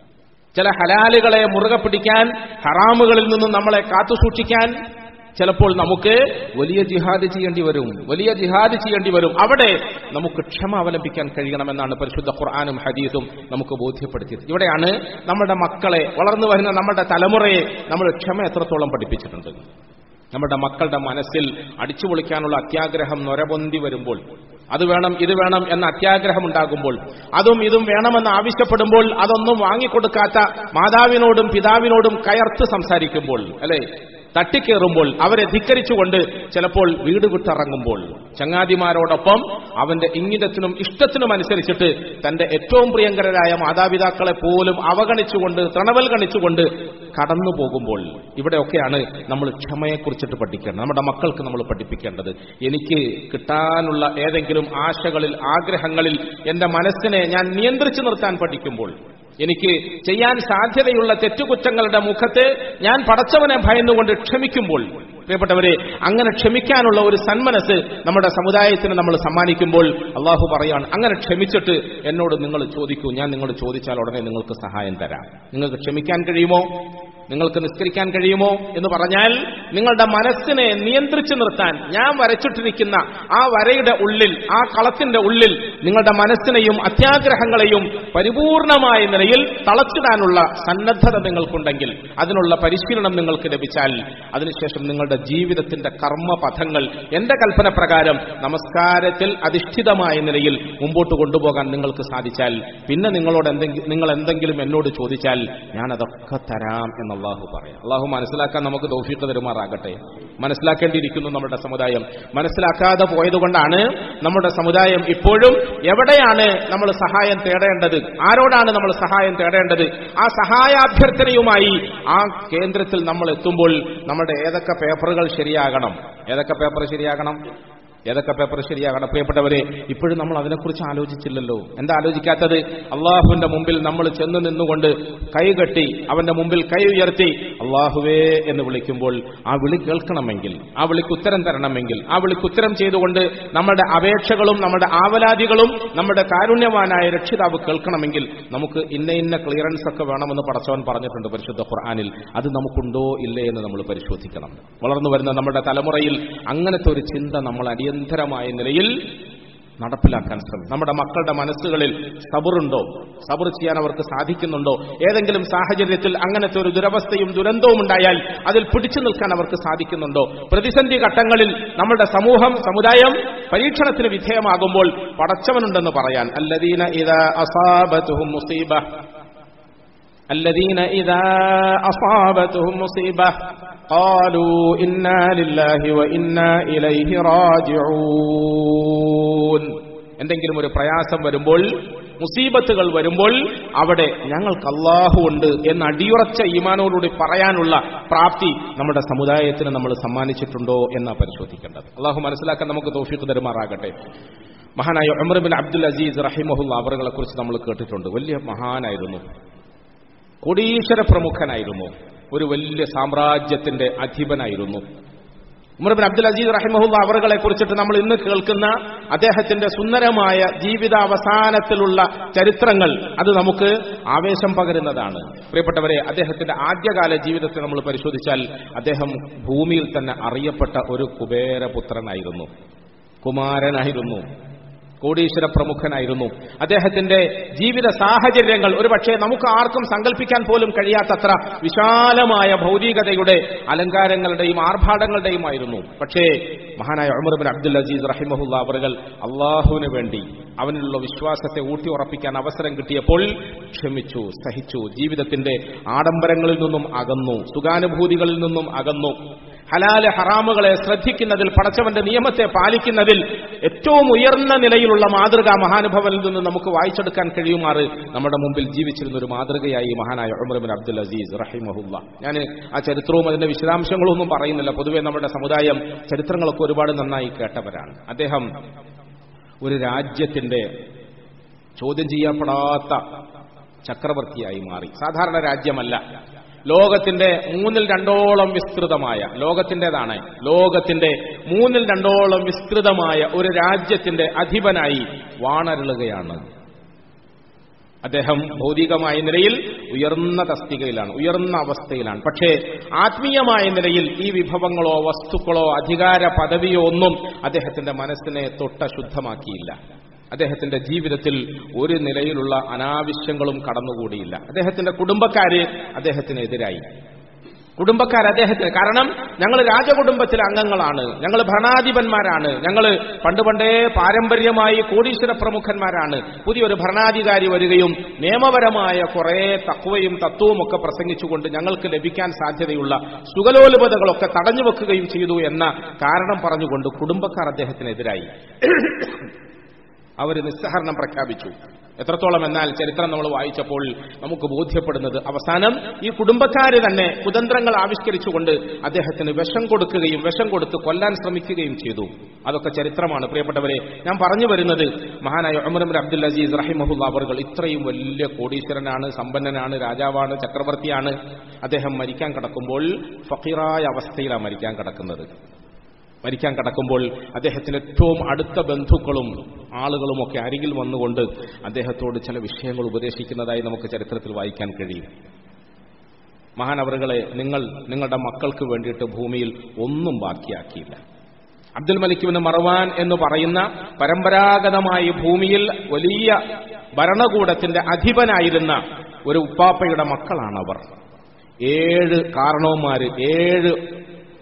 ചില ഹലാലുകളെ മുറുകെ പിടിക്കാൻ ഹറാമുകളിൽ നിന്നും നമ്മളെ കാത്തുസൂക്ഷിക്കാൻ ചിലപ്പോൾ നമുക്ക് വലിയ ജിഹാദ് ചെയ്യേണ്ടി വരും വലിയ ജിഹാദ് ചെയ്യേണ്ടി വരും അവിടെ നമുക്ക് ക്ഷമ അവലംബിക്കാൻ കഴിയണമെന്നാണ് പരിശുദ്ധ ഖുർആാനും ഹദീസും നമുക്ക് ബോധ്യപ്പെടുത്തിയത് ഇവിടെയാണ് നമ്മുടെ മക്കളെ വളർന്നു വരുന്ന നമ്മുടെ തലമുറയെ നമ്മൾ ക്ഷമ എത്രത്തോളം പഠിപ്പിച്ചിട്ടുണ്ട് നമ്മുടെ മക്കളുടെ മനസ്സിൽ അടിച്ചു പൊളിക്കാനുള്ള അത്യാഗ്രഹം നൊരപൊന്തി വരുമ്പോൾ അത് വേണം ഇത് വേണം എന്ന അത്യാഗ്രഹം ഉണ്ടാകുമ്പോൾ അതും ഇതും വേണമെന്ന് ആവശ്യപ്പെടുമ്പോൾ അതൊന്നും വാങ്ങിക്കൊടുക്കാത്ത മാതാവിനോടും പിതാവിനോടും കയർത്ത് സംസാരിക്കുമ്പോൾ അല്ലെ തട്ടിക്കേറുമ്പോൾ അവരെ ധിക്കരിച്ചുകൊണ്ട് ചിലപ്പോൾ വീട് വിട്ടിറങ്ങുമ്പോൾ ചങ്ങാതിമാരോടൊപ്പം അവന്റെ ഇംഗിതത്തിനും ഇഷ്ടത്തിനും അനുസരിച്ചിട്ട് തന്റെ ഏറ്റവും പ്രിയങ്കരരായ മാതാപിതാക്കളെ പോലും അവഗണിച്ചുകൊണ്ട് തണവൽ ഗണിച്ചുകൊണ്ട് കടന്നു പോകുമ്പോൾ ഇവിടെയൊക്കെയാണ് നമ്മൾ ക്ഷമയെക്കുറിച്ചിട്ട് പഠിക്കേണ്ടത് നമ്മുടെ മക്കൾക്ക് നമ്മൾ പഠിപ്പിക്കേണ്ടത് എനിക്ക് കിട്ടാനുള്ള ഏതെങ്കിലും ആശകളിൽ ആഗ്രഹങ്ങളിൽ എന്റെ മനസ്സിനെ ഞാൻ നിയന്ത്രിച്ചു നിർത്താൻ പഠിക്കുമ്പോൾ എനിക്ക് ചെയ്യാൻ സാധ്യതയുള്ള തെറ്റുകുറ്റങ്ങളുടെ മുഖത്ത് ഞാൻ പടച്ചവനെ ഭയന്നുകൊണ്ട് ക്ഷമിക്കുമ്പോൾ പ്രിയപ്പെട്ടവരെ അങ്ങനെ ക്ഷമിക്കാനുള്ള ഒരു സന്മനസ് നമ്മുടെ സമുദായത്തിന് നമ്മൾ സമ്മാനിക്കുമ്പോൾ അള്ളാഹു പറയാണ് അങ്ങനെ ക്ഷമിച്ചിട്ട് എന്നോട് നിങ്ങൾ ചോദിക്കൂ ഞാൻ നിങ്ങളോട് ചോദിച്ചാൽ ഉടനെ നിങ്ങൾക്ക് സഹായം തരാം നിങ്ങൾക്ക് ക്ഷമിക്കാൻ കഴിയുമോ നിങ്ങൾക്ക് നിസ്കരിക്കാൻ കഴിയുമോ എന്ന് പറഞ്ഞാൽ നിങ്ങളുടെ മനസ്സിനെ നിയന്ത്രിച്ചു നിർത്താൻ ഞാൻ വരച്ചിട്ടിരിക്കുന്ന ആ വരയുടെ ഉള്ളിൽ ആ കളത്തിന്റെ ഉള്ളിൽ നിങ്ങളുടെ മനസ്സിനെയും അത്യാഗ്രഹങ്ങളെയും പരിപൂർണമായ നിലയിൽ തളച്ചിടാനുള്ള സന്നദ്ധത നിങ്ങൾക്കുണ്ടെങ്കിൽ അതിനുള്ള പരിശീലനം നിങ്ങൾക്ക് ലഭിച്ചാൽ അതിനുശേഷം നിങ്ങളുടെ ജീവിതത്തിന്റെ കർമ്മപഥങ്ങൾ എന്റെ കൽപ്പന പ്രകാരം നമസ്കാരത്തിൽ അധിഷ്ഠിതമായ നിലയിൽ മുമ്പോട്ട് കൊണ്ടുപോകാൻ നിങ്ങൾക്ക് സാധിച്ചാൽ പിന്നെ നിങ്ങളോട് എന്തെങ്കിലും നിങ്ങൾ എന്തെങ്കിലും എന്നോട് ചോദിച്ചാൽ ഞാൻ അതൊക്കെ തരാം എന്ന് അള്ളാഹു പറയാം അള്ളാഹു മനസ്സിലാക്കാൻ നമുക്ക് തൗഫീഖ് തരുമാറാകട്ടെ മനസ്സിലാക്കേണ്ടിയിരിക്കുന്നു നമ്മുടെ സമുദായം മനസ്സിലാക്കാതെ പോയതുകൊണ്ടാണ് നമ്മുടെ സമുദായം ഇപ്പോഴും എവിടെയാണ് നമ്മൾ സഹായം തേടേണ്ടത് ആരോടാണ് നമ്മൾ സഹായം തേടേണ്ടത് ആ സഹായാഭ്യർത്ഥനയുമായി ആ കേന്ദ്രത്തിൽ നമ്മൾ എത്തുമ്പോൾ നമ്മുടെ ഏതൊക്കെ പേപ്പറുകൾ ശരിയാകണം ഏതൊക്കെ പേപ്പർ ശരിയാകണം ഏതൊക്കെ പേപ്പർ ശരിയാകണം പ്രിയപ്പെട്ടവരെ ഇപ്പോഴും നമ്മൾ അതിനെക്കുറിച്ച് ആലോചിച്ചില്ലല്ലോ എന്താ ആലോചിക്കാത്തത് അള്ളാഹുവിന്റെ മുമ്പിൽ നമ്മൾ ചെന്ന് നിന്നുകൊണ്ട് കൈകെട്ടി അവന്റെ മുമ്പിൽ കൈ ഉയർത്തി അള്ളാഹുവേ എന്ന് വിളിക്കുമ്പോൾ ആ വിളി കേൾക്കണമെങ്കിൽ ആ വിളിക്ക് ഉത്തരം തരണമെങ്കിൽ ആ വിളിക്ക് ഉത്തരം ചെയ്തുകൊണ്ട് നമ്മുടെ അപേക്ഷകളും നമ്മുടെ ആവലാദികളും നമ്മുടെ കാരുണ്യവാനായ രക്ഷിതാവ് കേൾക്കണമെങ്കിൽ നമുക്ക് ഇന്ന ഇന്ന ക്ലിയറൻസ് ഒക്കെ വേണമെന്ന് പടച്ചവൻ പറഞ്ഞിട്ടുണ്ട് പരിശുദ്ധ ഖുർആാനിൽ അത് നമുക്കുണ്ടോ ഇല്ലേ എന്ന് നമ്മൾ പരിശോധിക്കണം വളർന്നു വരുന്ന നമ്മുടെ തലമുറയിൽ അങ്ങനത്തെ ഒരു ചിന്ത നമ്മൾ അടിയന്തരമായ നിലയിൽ നടപ്പിലാക്കാൻ ശ്രമിക്കും നമ്മുടെ മക്കളുടെ മനസ്സുകളിൽ സബറുണ്ടോ സബർ ചെയ്യാൻ അവർക്ക് സാധിക്കുന്നുണ്ടോ ഏതെങ്കിലും സാഹചര്യത്തിൽ അങ്ങനത്തെ ഒരു ദുരവസ്ഥയും ദുരന്തവും ഉണ്ടായാൽ അതിൽ പിടിച്ചു നിൽക്കാൻ അവർക്ക് സാധിക്കുന്നുണ്ടോ പ്രതിസന്ധി ഘട്ടങ്ങളിൽ നമ്മുടെ സമൂഹം സമുദായം പരീക്ഷണത്തിന് വിധേയമാകുമ്പോൾ പടച്ചവനുണ്ടെന്ന് പറയാൻ അല്ലദീന ഇതാ അസാബത്തുഹും മുസീബ الذين إذا أصابتهم مصيبة قالوا إنا لله وإنا إليه راجعون എന്തെങ്കിലും ഒരു പ്രയാസം വരുമ്പോൾ മുസീബത്തുകൾ വരുമ്പോൾ അവിടെ ഞങ്ങൾക്ക് അള്ളാഹു ഉണ്ട് എന്ന് അടിയുറച്ച ഈമാനോടുകൂടി പറയാനുള്ള പ്രാപ്തി നമ്മുടെ സമുദായത്തിന് നമ്മൾ സമ്മാനിച്ചിട്ടുണ്ടോ എന്നാ പരിശോധിക്കേണ്ടത് അള്ളാഹു മനസ്സിലാക്കാൻ നമുക്ക് തോഫിക്ക് തരുമാറാകട്ടെ മഹാനായ ഉമർ ബിൻ അബ്ദുൽ അസീസ് റഹിമഹുല്ല അവറുകളെ കുറിച്ച് നമ്മൾ കേട്ടിട്ടുണ്ട് വലിയ മഹാനായിരുന്നു കോടീശ്വര പ്രമുഖനായിരുന്നു ഒരു വലിയ സാമ്രാജ്യത്തിന്റെ അധിപനായിരുന്നു ഉമർ ബിൻ അബ്ദുൽ അസീസ് റഹിമഹുല്ല അവറുകളെ കുറിച്ചിട്ട് നമ്മൾ ഇന്ന് കേൾക്കുന്ന അദ്ദേഹത്തിന്റെ സുന്ദരമായ ജീവിതാവസാനത്തിലുള്ള ചരിത്രങ്ങൾ അത് നമുക്ക് ആവേശം പകരുന്നതാണ് പ്രിയപ്പെട്ടവരെ അദ്ദേഹത്തിന്റെ ആദ്യകാല ജീവിതത്തെ നമ്മൾ പരിശോധിച്ചാൽ അദ്ദേഹം ഭൂമിയിൽ തന്നെ അറിയപ്പെട്ട ഒരു കുബേരപുത്രനായിരുന്നു കുമാരനായിരുന്നു കോടീശ്വര പ്രമുഖനായിരുന്നു അദ്ദേഹത്തിന്റെ ജീവിത സാഹചര്യങ്ങൾ ഒരുപക്ഷെ നമുക്ക് ആർക്കും സങ്കല്പിക്കാൻ പോലും കഴിയാത്തത്ര വിശാലമായ ഭൗതികതയുടെ അലങ്കാരങ്ങളുടെയും ആർഭാടങ്ങളുടെയും ആയിരുന്നു പക്ഷേ മഹാനായ ഉമർ ബിൻ അബ്ദുൽ അസീസ് റഹിമഹുല്ല അവറുകൾ അള്ളാഹുവിന് വേണ്ടി അവനിലുള്ള വിശ്വാസത്തെ ഊട്ടി ഉറപ്പിക്കാൻ അവസരം കിട്ടിയപ്പോൾ ക്ഷമിച്ചു സഹിച്ചു ജീവിതത്തിന്റെ ആഡംബരങ്ങളിൽ നിന്നും അകന്നു സുഖാനുഭൂതികളിൽ നിന്നും അകന്നു ഹലാല് ഹറാമുകളെ ശ്രദ്ധിക്കുന്നതിൽ പടച്ചവന്റെ നിയമത്തെ പാലിക്കുന്നതിൽ ഏറ്റവും ഉയർന്ന നിലയിലുള്ള മാതൃക മഹാനുഭവനിൽ നിന്ന് നമുക്ക് വായിച്ചെടുക്കാൻ കഴിയുമാറ് നമ്മുടെ മുമ്പിൽ ജീവിച്ചിരുന്ന ഒരു മാതൃകയായി മഹാനായ ഉമർബിൻ അബ്ദുൽ അസീസ് റഹിമഹുല്ല ഞാൻ ആ ചരിത്രവും അതിന്റെ വിശദാംശങ്ങളും ഒന്നും പറയുന്നില്ല പൊതുവെ നമ്മുടെ സമുദായം ചരിത്രങ്ങളൊക്കെ ഒരുപാട് നന്നായി കേട്ടവരാണ് അദ്ദേഹം ഒരു രാജ്യത്തിന്റെ ചോദ്യം ചെയ്യപ്പെടാത്ത ചക്രവർത്തിയായി മാറി സാധാരണ രാജ്യമല്ല ലോകത്തിന്റെ മൂന്നിൽ രണ്ടോളം വിസ്തൃതമായ ലോകത്തിന്റേതാണ് ലോകത്തിന്റെ മൂന്നിൽ രണ്ടോളം വിസ്തൃതമായ ഒരു രാജ്യത്തിന്റെ അധിപനായി വാണരുളുകയാണ് അദ്ദേഹം ഭൗതികമായ നിലയിൽ ഉയർന്ന തസ്തികയിലാണ് ഉയർന്ന അവസ്ഥയിലാണ് പക്ഷേ ആത്മീയമായ നിലയിൽ ഈ വിഭവങ്ങളോ വസ്തുക്കളോ അധികാര പദവിയോ ഒന്നും അദ്ദേഹത്തിന്റെ മനസ്സിനെ തൊട്ട ശുദ്ധമാക്കിയില്ല അദ്ദേഹത്തിന്റെ ജീവിതത്തിൽ ഒരു നിലയിലുള്ള അനാവശ്യങ്ങളും കടന്നുകൂടിയില്ല അദ്ദേഹത്തിന്റെ കുടുംബക്കാര് അദ്ദേഹത്തിനെതിരായി കുടുംബക്കാർ അദ്ദേഹത്തിന് കാരണം ഞങ്ങൾ രാജകുടുംബത്തിലെ അംഗങ്ങളാണ് ഞങ്ങൾ ഭരണാധിപന്മാരാണ് ഞങ്ങൾ പണ്ട് പണ്ടേ പാരമ്പര്യമായി കോടീശ്വര പ്രമുഖന്മാരാണ് പുതിയൊരു ഭരണാധികാരി വരികയും നിയമപരമായ കുറെ തത്വയും തത്വവും ഒക്കെ പ്രസംഗിച്ചുകൊണ്ട് ഞങ്ങൾക്ക് ലഭിക്കാൻ സാധ്യതയുള്ള സുഖലോലുപതകളൊക്കെ തടഞ്ഞു വെക്കുകയും ചെയ്തു എന്ന കാരണം പറഞ്ഞുകൊണ്ട് കുടുംബക്കാർ അദ്ദേഹത്തിനെതിരായി അവർ നിസ്സഹരണം പ്രഖ്യാപിച്ചു എത്രത്തോളം എന്നാൽ ചരിത്രം നമ്മൾ വായിച്ചപ്പോൾ നമുക്ക് ബോധ്യപ്പെടുന്നത് അവസാനം ഈ കുടുംബക്കാര് തന്നെ കുതന്ത്രങ്ങൾ ആവിഷ്കരിച്ചുകൊണ്ട് അദ്ദേഹത്തിന് വിഷം കൊടുക്കുകയും വിഷം കൊടുത്ത് കൊല്ലാൻ ശ്രമിക്കുകയും ചെയ്തു അതൊക്കെ ചരിത്രമാണ് പ്രിയപ്പെട്ടവരെ ഞാൻ പറഞ്ഞു വരുന്നത് മഹാനായ ഉമർബിൻ അബ്ദുൽ അസീസ് റഹിമഹുല്ല അവർകൾ ഇത്രയും വലിയ കോടീശ്വരനാണ് സമ്പന്നനാണ് രാജാവാണ് ചക്രവർത്തിയാണ് അദ്ദേഹം മരിക്കാൻ കിടക്കുമ്പോൾ ഫക്കീറായ അവസ്ഥയിലാണ് മരിക്കാൻ കിടക്കുന്നത് മരിക്കാൻ കടക്കുമ്പോൾ അദ്ദേഹത്തിന് ഏറ്റവും അടുത്ത ബന്ധുക്കളും ആളുകളുമൊക്കെ അരികിൽ വന്നുകൊണ്ട് അദ്ദേഹത്തോട് ചില വിഷയങ്ങൾ ഉപദേശിക്കുന്നതായി നമുക്ക് ചരിത്രത്തിൽ വായിക്കാൻ കഴിയും മഹാനവറുകളെ നിങ്ങൾ നിങ്ങളുടെ മക്കൾക്ക് വേണ്ടിയിട്ട് ഭൂമിയിൽ ഒന്നും ബാക്കിയാക്കിയില്ല അബ്ദുൽ മലിക്കുവിന് മറവാൻ എന്ന് പറയുന്ന പരമ്പരാഗതമായി ഭൂമിയിൽ വലിയ ഭരണകൂടത്തിന്റെ അധിപനായിരുന്ന ഒരു ഉപ്പാപ്പയുടെ മക്കളാണവർ ഏഴ് കാരണവന്മാര് ഏഴ്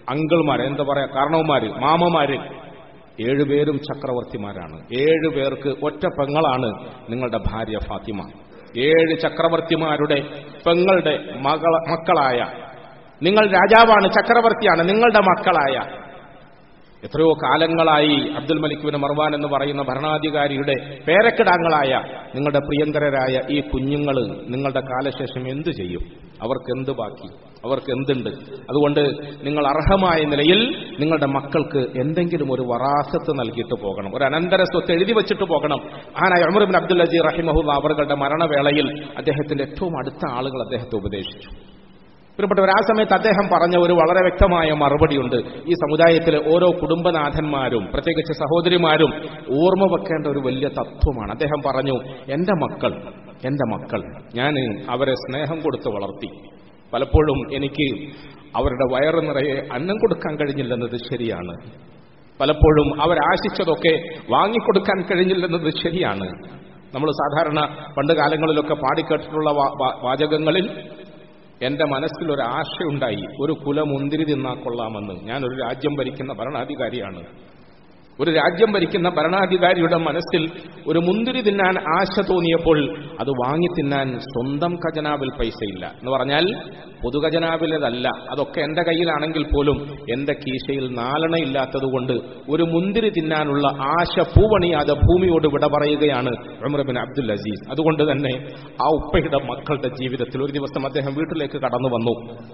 അങ്കിൾമാർ എന്താ പറയാ കാരണവന്മാര് മാമമാര് ഏഴുപേരും ചക്രവർത്തിമാരാണ് ഏഴു പേർക്ക് ഒറ്റ പെങ്ങളാണ് നിങ്ങളുടെ ഭാര്യ ഫാത്തിമ ഏഴ് ചക്രവർത്തിമാരുടെ പെങ്ങളുടെ മകള മക്കളായ നിങ്ങൾ രാജാവാണ് ചക്രവർത്തിയാണ് നിങ്ങളുടെ മക്കളായ എത്രയോ കാലങ്ങളായി അബ്ദുൽ മലിക് ബിൻ മർവാൻ എന്ന് പറയുന്ന ഭരണാധികാരിയുടെ പേരക്കിടാങ്ങളായ നിങ്ങളുടെ പ്രിയങ്കരരായ ഈ കുഞ്ഞുങ്ങൾ നിങ്ങളുടെ കാലശേഷം എന്തു ചെയ്യും അവർക്ക് എന്ത് ബാക്കി അവർക്ക് എന്തുണ്ട് അതുകൊണ്ട് നിങ്ങൾ അർഹമായ നിലയിൽ നിങ്ങളുടെ മക്കൾക്ക് എന്തെങ്കിലും ഒരു വറാസത്ത് നൽകിയിട്ട് പോകണം ഒരു അനന്തര സ്വത്ത് എഴുതി വെച്ചിട്ട് പോകണം ആനായ ഉമർ ബിൻ അബ്ദുൽ അജീർ റഹിമഹുല്ല അവരുടെ മരണവേളയിൽ അദ്ദേഹത്തിന്റെ ഏറ്റവും അടുത്ത ആളുകൾ അദ്ദേഹത്തെ ഉപദേശിച്ചു പ്രിയപ്പെട്ടവർ ആ സമയത്ത് അദ്ദേഹം പറഞ്ഞ ഒരു വളരെ വ്യക്തമായ മറുപടിയുണ്ട് ഈ സമുദായത്തിലെ ഓരോ കുടുംബനാഥന്മാരും പ്രത്യേകിച്ച് സഹോദരിമാരും ഓർമ്മ വെക്കേണ്ട ഒരു വലിയ തത്വമാണ് അദ്ദേഹം പറഞ്ഞു എന്റെ മക്കൾ എന്റെ മക്കൾ ഞാൻ അവരെ സ്നേഹം കൊടുത്ത് വളർത്തി പലപ്പോഴും എനിക്ക് അവരുടെ വയറ് നിറയെ അന്നം കൊടുക്കാൻ കഴിഞ്ഞില്ലെന്നത് ശരിയാണ് പലപ്പോഴും അവരാശിച്ചതൊക്കെ വാങ്ങിക്കൊടുക്കാൻ കഴിഞ്ഞില്ലെന്നത് ശരിയാണ് നമ്മൾ സാധാരണ പണ്ട് കാലങ്ങളിലൊക്കെ പാടിക്കേട്ടിട്ടുള്ള വാ- വാ- വാചകങ്ങളിൽ എന്റെ മനസ്സിൽ ഒരു ആശയുണ്ടായി ഒരു കുല മുന്തിരി തിന്നാ കൊള്ളാമെന്ന് ഞാൻ ഒരു രാജ്യം ഭരിക്കുന്ന ഭരണാധികാരിയാണ് ഒരു രാജ്യം ഭരിക്കുന്ന ഭരണാധികാരിയുടെ മനസ്സിൽ ഒരു മുന്തിരി തിന്നാൻ ആശ തോന്നിയപ്പോൾ അത് വാങ്ങി തിന്നാൻ സ്വന്തം ഖജനാവിൽ പൈസയില്ല എന്ന് പറഞ്ഞാൽ പൊതുഖജനാവിലേതല്ല അതൊക്കെ എന്റെ കയ്യിലാണെങ്കിൽ പോലും എന്റെ കീശയിൽ നാലണയില്ലാത്തതുകൊണ്ട് ഒരു മുന്തിരി തിന്നാനുള്ള ആശ പൂവണിയാതെ ഭൂമിയോട് വിട പറയുകയാണ് ഉമർ ബിൻ അബ്ദുൽ അസീസ് അതുകൊണ്ട് തന്നെ ആ ഉപ്പയുടെ മക്കളുടെ ജീവിതത്തിൽ ഒരു ദിവസം അദ്ദേഹം വീട്ടിലേക്ക് കടന്നു വന്നു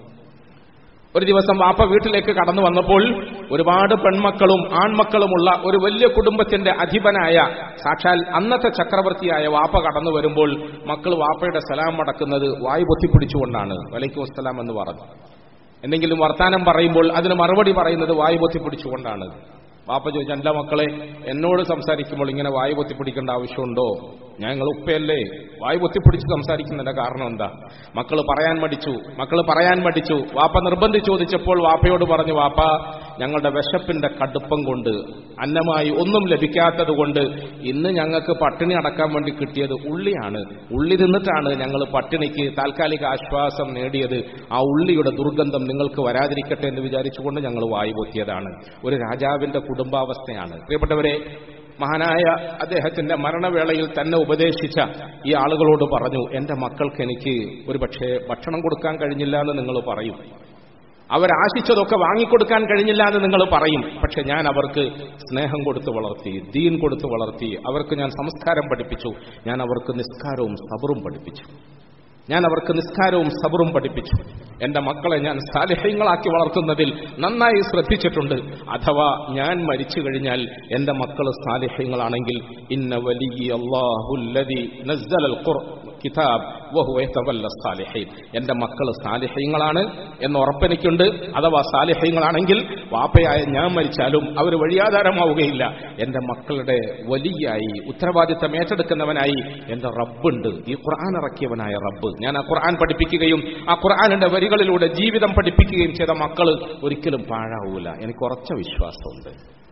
ഒരു ദിവസം വാപ്പ വീട്ടിലേക്ക് കടന്നു വന്നപ്പോൾ ഒരുപാട് പെൺമക്കളും ആൺമക്കളുമുള്ള ഒരു വലിയ കുടുംബത്തിന്റെ അധിപനായ സാക്ഷാൽ അന്നത്തെ ചക്രവർത്തിയായ വാപ്പ കടന്നു വരുമ്പോൾ മക്കൾ വാപ്പയുടെ സലാം മടക്കുന്നത് വായു പൊത്തിപ്പിടിച്ചുകൊണ്ടാണ് വലൈക്കും വസ്സലാം എന്ന് പറഞ്ഞു എന്തെങ്കിലും വർത്താനം പറയുമ്പോൾ അതിന് മറുപടി പറയുന്നത് വായു പൊത്തിപ്പിടിച്ചുകൊണ്ടാണ് വാപ്പ ചോദിച്ചു എന്റെ മക്കളെ എന്നോട് സംസാരിക്കുമ്പോൾ ഇങ്ങനെ വായു പൊത്തിപ്പിടിക്കേണ്ട ആവശ്യമുണ്ടോ ഞങ്ങൾ ഉപ്പയല്ലേ വായു പൊത്തിപ്പിടിച്ച് സംസാരിക്കുന്നതിന്റെ കാരണം എന്താ മക്കൾ പറയാൻ മടിച്ചു മക്കൾ പറയാൻ മടിച്ചു വാപ്പ നിർബന്ധിച്ച് ചോദിച്ചപ്പോൾ വാപ്പയോട് പറഞ്ഞു വാപ്പ ഞങ്ങളുടെ വിശപ്പിന്റെ കടുപ്പം കൊണ്ട് അന്നമായി ഒന്നും ലഭിക്കാത്തത് കൊണ്ട് ഇന്ന് ഞങ്ങൾക്ക് പട്ടിണി അടക്കാൻ വേണ്ടി കിട്ടിയത് ഉള്ളിയാണ് ഉള്ളി തിന്നിട്ടാണ് ഞങ്ങൾ പട്ടിണിക്ക് താൽക്കാലിക ആശ്വാസം നേടിയത് ആ ഉള്ളിയുടെ ദുർഗന്ധം നിങ്ങൾക്ക് വരാതിരിക്കട്ടെ എന്ന് വിചാരിച്ചുകൊണ്ട് ഞങ്ങൾ വായു പൊത്തിയതാണ് ഒരു രാജാവിന്റെ കുടുംബാവസ്ഥയാണ് പ്രിയപ്പെട്ടവരെ മഹാനായ അദ്ദേഹത്തിന്റെ മരണവേളയിൽ തന്നെ ഉപദേശിച്ച ഈ ആളുകളോട് പറഞ്ഞു എന്റെ മക്കൾക്ക് എനിക്ക് ഒരു പക്ഷേ ഭക്ഷണം കൊടുക്കാൻ കഴിഞ്ഞില്ല എന്ന് നിങ്ങൾ പറയും അവരാശിച്ചതൊക്കെ വാങ്ങിക്കൊടുക്കാൻ കഴിഞ്ഞില്ല എന്ന് നിങ്ങൾ പറയും പക്ഷെ ഞാൻ അവർക്ക് സ്നേഹം കൊടുത്ത് വളർത്തി ദീൻ കൊടുത്ത് വളർത്തി അവർക്ക് ഞാൻ സംസ്കാരം പഠിപ്പിച്ചു ഞാൻ അവർക്ക് നിസ്കാരവും സബറും പഠിപ്പിച്ചു ഞാൻ അവർക്ക് നിസ്കാരവും സബറും പഠിപ്പിച്ചു എന്റെ മക്കളെ ഞാൻ സാലിഹ്യങ്ങളാക്കി വളർത്തുന്നതിൽ നന്നായി ശ്രദ്ധിച്ചിട്ടുണ്ട് അഥവാ ഞാൻ മരിച്ചു കഴിഞ്ഞാൽ എന്റെ മക്കൾ സാലിഹ്യങ്ങളാണെങ്കിൽ ഇന്ന വലിയ അള്ളാഹുല്ലതി നസ്സലൽ ഖുർ കിതാബ് വഹുവ യതവല്ല സാലിഹീൻ എന്റെ മക്കൾ സാലിഹ്യങ്ങളാണ് എന്ന് ഉറപ്പെനിക്കുണ്ട് അഥവാ സാലിഹ്യങ്ങളാണെങ്കിൽ വാപ്പയായ ഞാൻ മരിച്ചാലും അവർ വഴിയാധാരമാവുകയില്ല എന്റെ മക്കളുടെ വലിയായി ഉത്തരവാദിത്തം ഏറ്റെടുക്കുന്നവനായി എന്റെ റബ്ബുണ്ട് ഈ ഖുർആൻ ഇറക്കിയവനായ റബ്ബ് ഞാൻ ആ ഖുർആൻ പഠിപ്പിക്കുകയും ആ ഖുർആനിന്റെ വരികളിലൂടെ ജീവിതം പഠിപ്പിക്കുകയും ചെയ്ത മക്കൾ ഒരിക്കലും പാഴാവൂല എനിക്ക് ഉറച്ച വിശ്വാസമുണ്ട്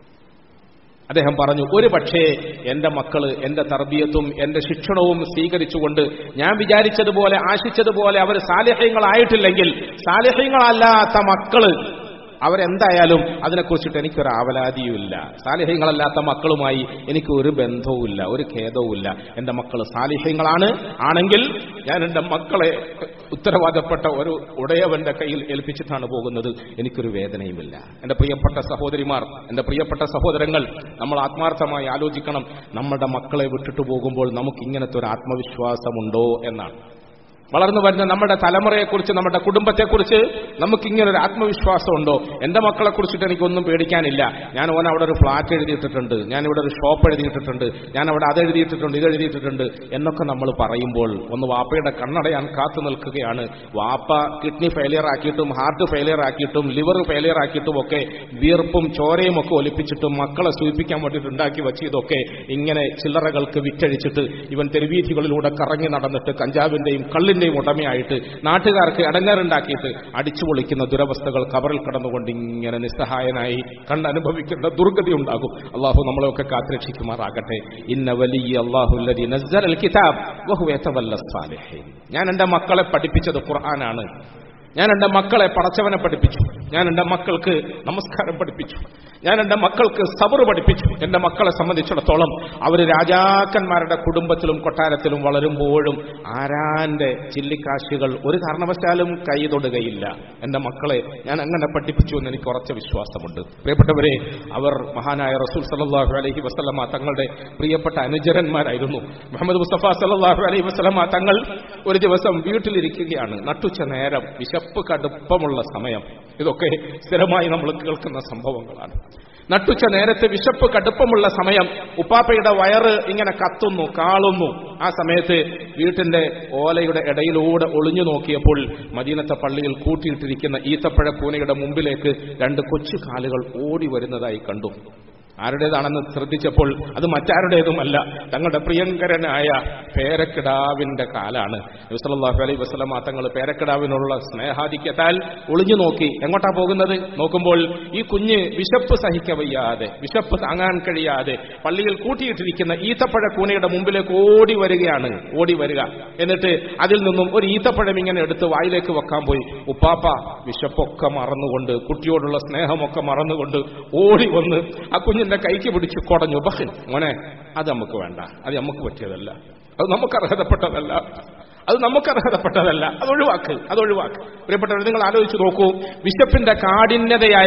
അദ്ദേഹം പറഞ്ഞു ഒരു പക്ഷേ എന്റെ മക്കള് എന്റെ തർബീയത്തും എന്റെ ശിക്ഷണവും സ്വീകരിച്ചുകൊണ്ട് ഞാൻ വിചാരിച്ചതുപോലെ ആശിച്ചതുപോലെ അവർ സാലിഹ്യങ്ങളായിട്ടില്ലെങ്കിൽ സാലിഹ്യങ്ങളല്ലാത്ത മക്കള് അവരെന്തായാലും അതിനെക്കുറിച്ചിട്ട് എനിക്കൊരു ആവലാതിയുമില്ല സാലിഹ്യങ്ങളല്ലാത്ത മക്കളുമായി എനിക്ക് ഒരു ബന്ധവുമില്ല ഒരു ഖേദവുമില്ല എന്റെ മക്കൾ സാലിഹ്യങ്ങളാണ് ആണെങ്കിൽ ഞാൻ എന്റെ മക്കളെ ഉത്തരവാദപ്പെട്ട ഒരു ഉടയവന്റെ കയ്യിൽ ഏൽപ്പിച്ചിട്ടാണ് പോകുന്നത് എനിക്കൊരു വേദനയുമില്ല എന്റെ പ്രിയപ്പെട്ട സഹോദരിമാർ എന്റെ പ്രിയപ്പെട്ട സഹോദരങ്ങൾ നമ്മൾ ആത്മാർത്ഥമായി ആലോചിക്കണം നമ്മുടെ മക്കളെ വിട്ടിട്ട് പോകുമ്പോൾ നമുക്ക് ഇങ്ങനത്തെ ഒരു ആത്മവിശ്വാസമുണ്ടോ എന്നാണ് വളർന്നു വരുന്ന നമ്മുടെ തലമുറയെക്കുറിച്ച് നമ്മുടെ കുടുംബത്തെക്കുറിച്ച് നമുക്ക് ഇങ്ങനെ ഒരു ആത്മവിശ്വാസമുണ്ടോ എന്റെ മക്കളെ കുറിച്ചിട്ട് എനിക്കൊന്നും പേടിക്കാനില്ല ഞാൻ ഓൻ അവിടെ ഒരു ഫ്ലാറ്റ് എഴുതിയിട്ടിട്ടുണ്ട് ഞാൻ ഇവിടെ ഒരു ഷോപ്പ് എഴുതിയിട്ടിട്ടുണ്ട് ഞാൻ അവിടെ അത് എഴുതിയിട്ടിട്ടുണ്ട് ഇത് എഴുതിയിട്ടിട്ടുണ്ട് എന്നൊക്കെ നമ്മൾ പറയുമ്പോൾ ഒന്ന് വാപ്പയുടെ കണ്ണടയാൻ കാത്തു നിൽക്കുകയാണ് വാപ്പ കിഡ്നി ഫെയിലിയർ ആക്കിയിട്ടും ഹാർട്ട് ഫെയിലിയർ ആക്കിയിട്ടും ലിവർ ഫെയിലിയർ ആക്കിയിട്ടും ഒക്കെ വീർപ്പും ചോരയും ഒക്കെ ഒലിപ്പിച്ചിട്ടും മക്കളെ സൂചിപ്പിക്കാൻ വേണ്ടിയിട്ട് ഉണ്ടാക്കി വെച്ചതൊക്കെ ഇങ്ങനെ ചില്ലറകൾക്ക് വിറ്റഴിച്ചിട്ട് ഇവൻ തെരുവീഥികളിലൂടെ കറങ്ങി നടന്നിട്ട് കഞ്ചാവിന്റെയും കള്ളിന്റെയും ഉടമയായിട്ട് നാട്ടുകാർക്ക് അടങ്ങാറുണ്ടാക്കിയിട്ട് അടിച്ചു പൊളിക്കുന്ന ദുരവസ്ഥകൾ കബറിൽ കടന്നുകൊണ്ട് ഇങ്ങനെ നിസ്സഹായനായി കണ്ടനുഭവിക്കേണ്ട ദുർഗതി ഉണ്ടാകും അള്ളാഹു നമ്മളെയൊക്കെ കാത്തുരക്ഷിക്കുമാറാകട്ടെ ഇന്ന വലിയ അള്ളാഹുല്ലതി നസ്സൽ കിതാബ് വഹു യതവല്ല സാലിഹീൻ ഞാൻ എന്റെ മക്കളെ പഠിപ്പിച്ചത് ഖുർആനാണ് ഞാൻ എന്റെ മക്കളെ പടച്ചവനെ പഠിപ്പിച്ചു ഞാൻ എൻ്റെ മക്കൾക്ക് നമസ്കാരം പഠിപ്പിച്ചു ഞാൻ എൻ്റെ മക്കൾക്ക് സബർ പഠിപ്പിച്ചു എൻ്റെ മക്കളെ സംബന്ധിച്ചിടത്തോളം അവർ രാജാക്കന്മാരുടെ കുടുംബത്തിലും കൊട്ടാരത്തിലും വളരുമ്പോഴും ആരാന്റെ ചില്ലിക്കാശുകൾ ഒരു കാരണവശാലും കൈ തൊടുകയില്ല എൻ്റെ മക്കളെ ഞാൻ അങ്ങനെ പഠിപ്പിച്ചു എന്ന് എനിക്ക് ഉറച്ച വിശ്വാസമുണ്ട് പ്രിയപ്പെട്ടവരെ അവർ മഹാനായ റസൂൽ സല്ലാഹു അലഹി വസ്ലമ തങ്ങളുടെ പ്രിയപ്പെട്ട അനുചരന്മാരായിരുന്നു മുഹമ്മദ് മുസ്തഫ സല്ലാഹു അലൈഹി വസ്ലമ തങ്ങൾ ഒരു ദിവസം വീട്ടിലിരിക്കുകയാണ് നട്ടുച്ച നേരം വിശപ്പ് കടുപ്പമുള്ള സമയം ഇതൊക്കെ സ്ഥിരമായി നമ്മൾ കേൾക്കുന്ന സംഭവങ്ങളാണ് നട്ടുച്ച നേരത്തെ വിശപ്പ് കടുപ്പമുള്ള സമയം ഉപ്പാപ്പയുടെ വയറ് ഇങ്ങനെ കത്തുന്നു കാളുന്നു ആ സമയത്ത് വീട്ടിന്റെ ഓലയുടെ ഇടയിലൂടെ ഒളിഞ്ഞു നോക്കിയപ്പോൾ മദീനത്തെ പള്ളിയിൽ കൂട്ടിയിട്ടിരിക്കുന്ന ഈത്തപ്പഴ കൂനയുടെ മുമ്പിലേക്ക് രണ്ട് കൊച്ചു കാലുകൾ ഓടി വരുന്നതായി കണ്ടു ആരുടേതാണെന്ന് ശ്രദ്ധിച്ചപ്പോൾ അത് മറ്റാരുടേതുമല്ല തങ്ങളുടെ പ്രിയങ്കരനായ പേരക്കിടാവിന്റെ കാലാണ് നബിസല്ലാഹു അലൈഹി വസ്ലമ തങ്ങൾ പേരക്കിടാവിനുള്ള സ്നേഹാധിക്യത്താൽ ഒളിഞ്ഞു നോക്കി എങ്ങോട്ടാ പോകുന്നത് നോക്കുമ്പോൾ ഈ കുഞ്ഞ് വിശപ്പ് സഹിക്കവയ്യാതെ വിശപ്പ് താങ്ങാൻ കഴിയാതെ പള്ളിയിൽ കൂട്ടിയിട്ടിരിക്കുന്ന ഈത്തപ്പഴ കൂനയുടെ മുമ്പിലേക്ക് ഓടി വരികയാണ് ഓടി വരിക എന്നിട്ട് അതിൽ നിന്നും ഒരു ഈത്തപ്പഴം ഇങ്ങനെ എടുത്ത് വായിലേക്ക് വെക്കാൻ പോയി ഉപ്പാപ്പ വിശപ്പൊക്കെ മറന്നുകൊണ്ട് കുട്ടിയോടുള്ള സ്നേഹമൊക്കെ മറന്നുകൊണ്ട് ഓടി വന്ന് ആ കുഞ്ഞിന്റെ കൈക്ക് പിടിച്ച് കുടഞ്ഞു ബഹിൻ മോനെ അത് നമുക്ക് വേണ്ട അത് നമുക്ക് പറ്റിയതല്ല അത് നമുക്ക് അർഹതപ്പെട്ടതല്ല അത് നമുക്ക് അർഹതപ്പെട്ടതല്ല അത് ഒഴിവാക്ക് അത് ഒഴിവാക്ക് പ്രിയപ്പെട്ടവർ നിങ്ങൾ ആലോചിച്ച് നോക്കൂ വിശപ്പിന്റെ കാഠിന്യതയാൽ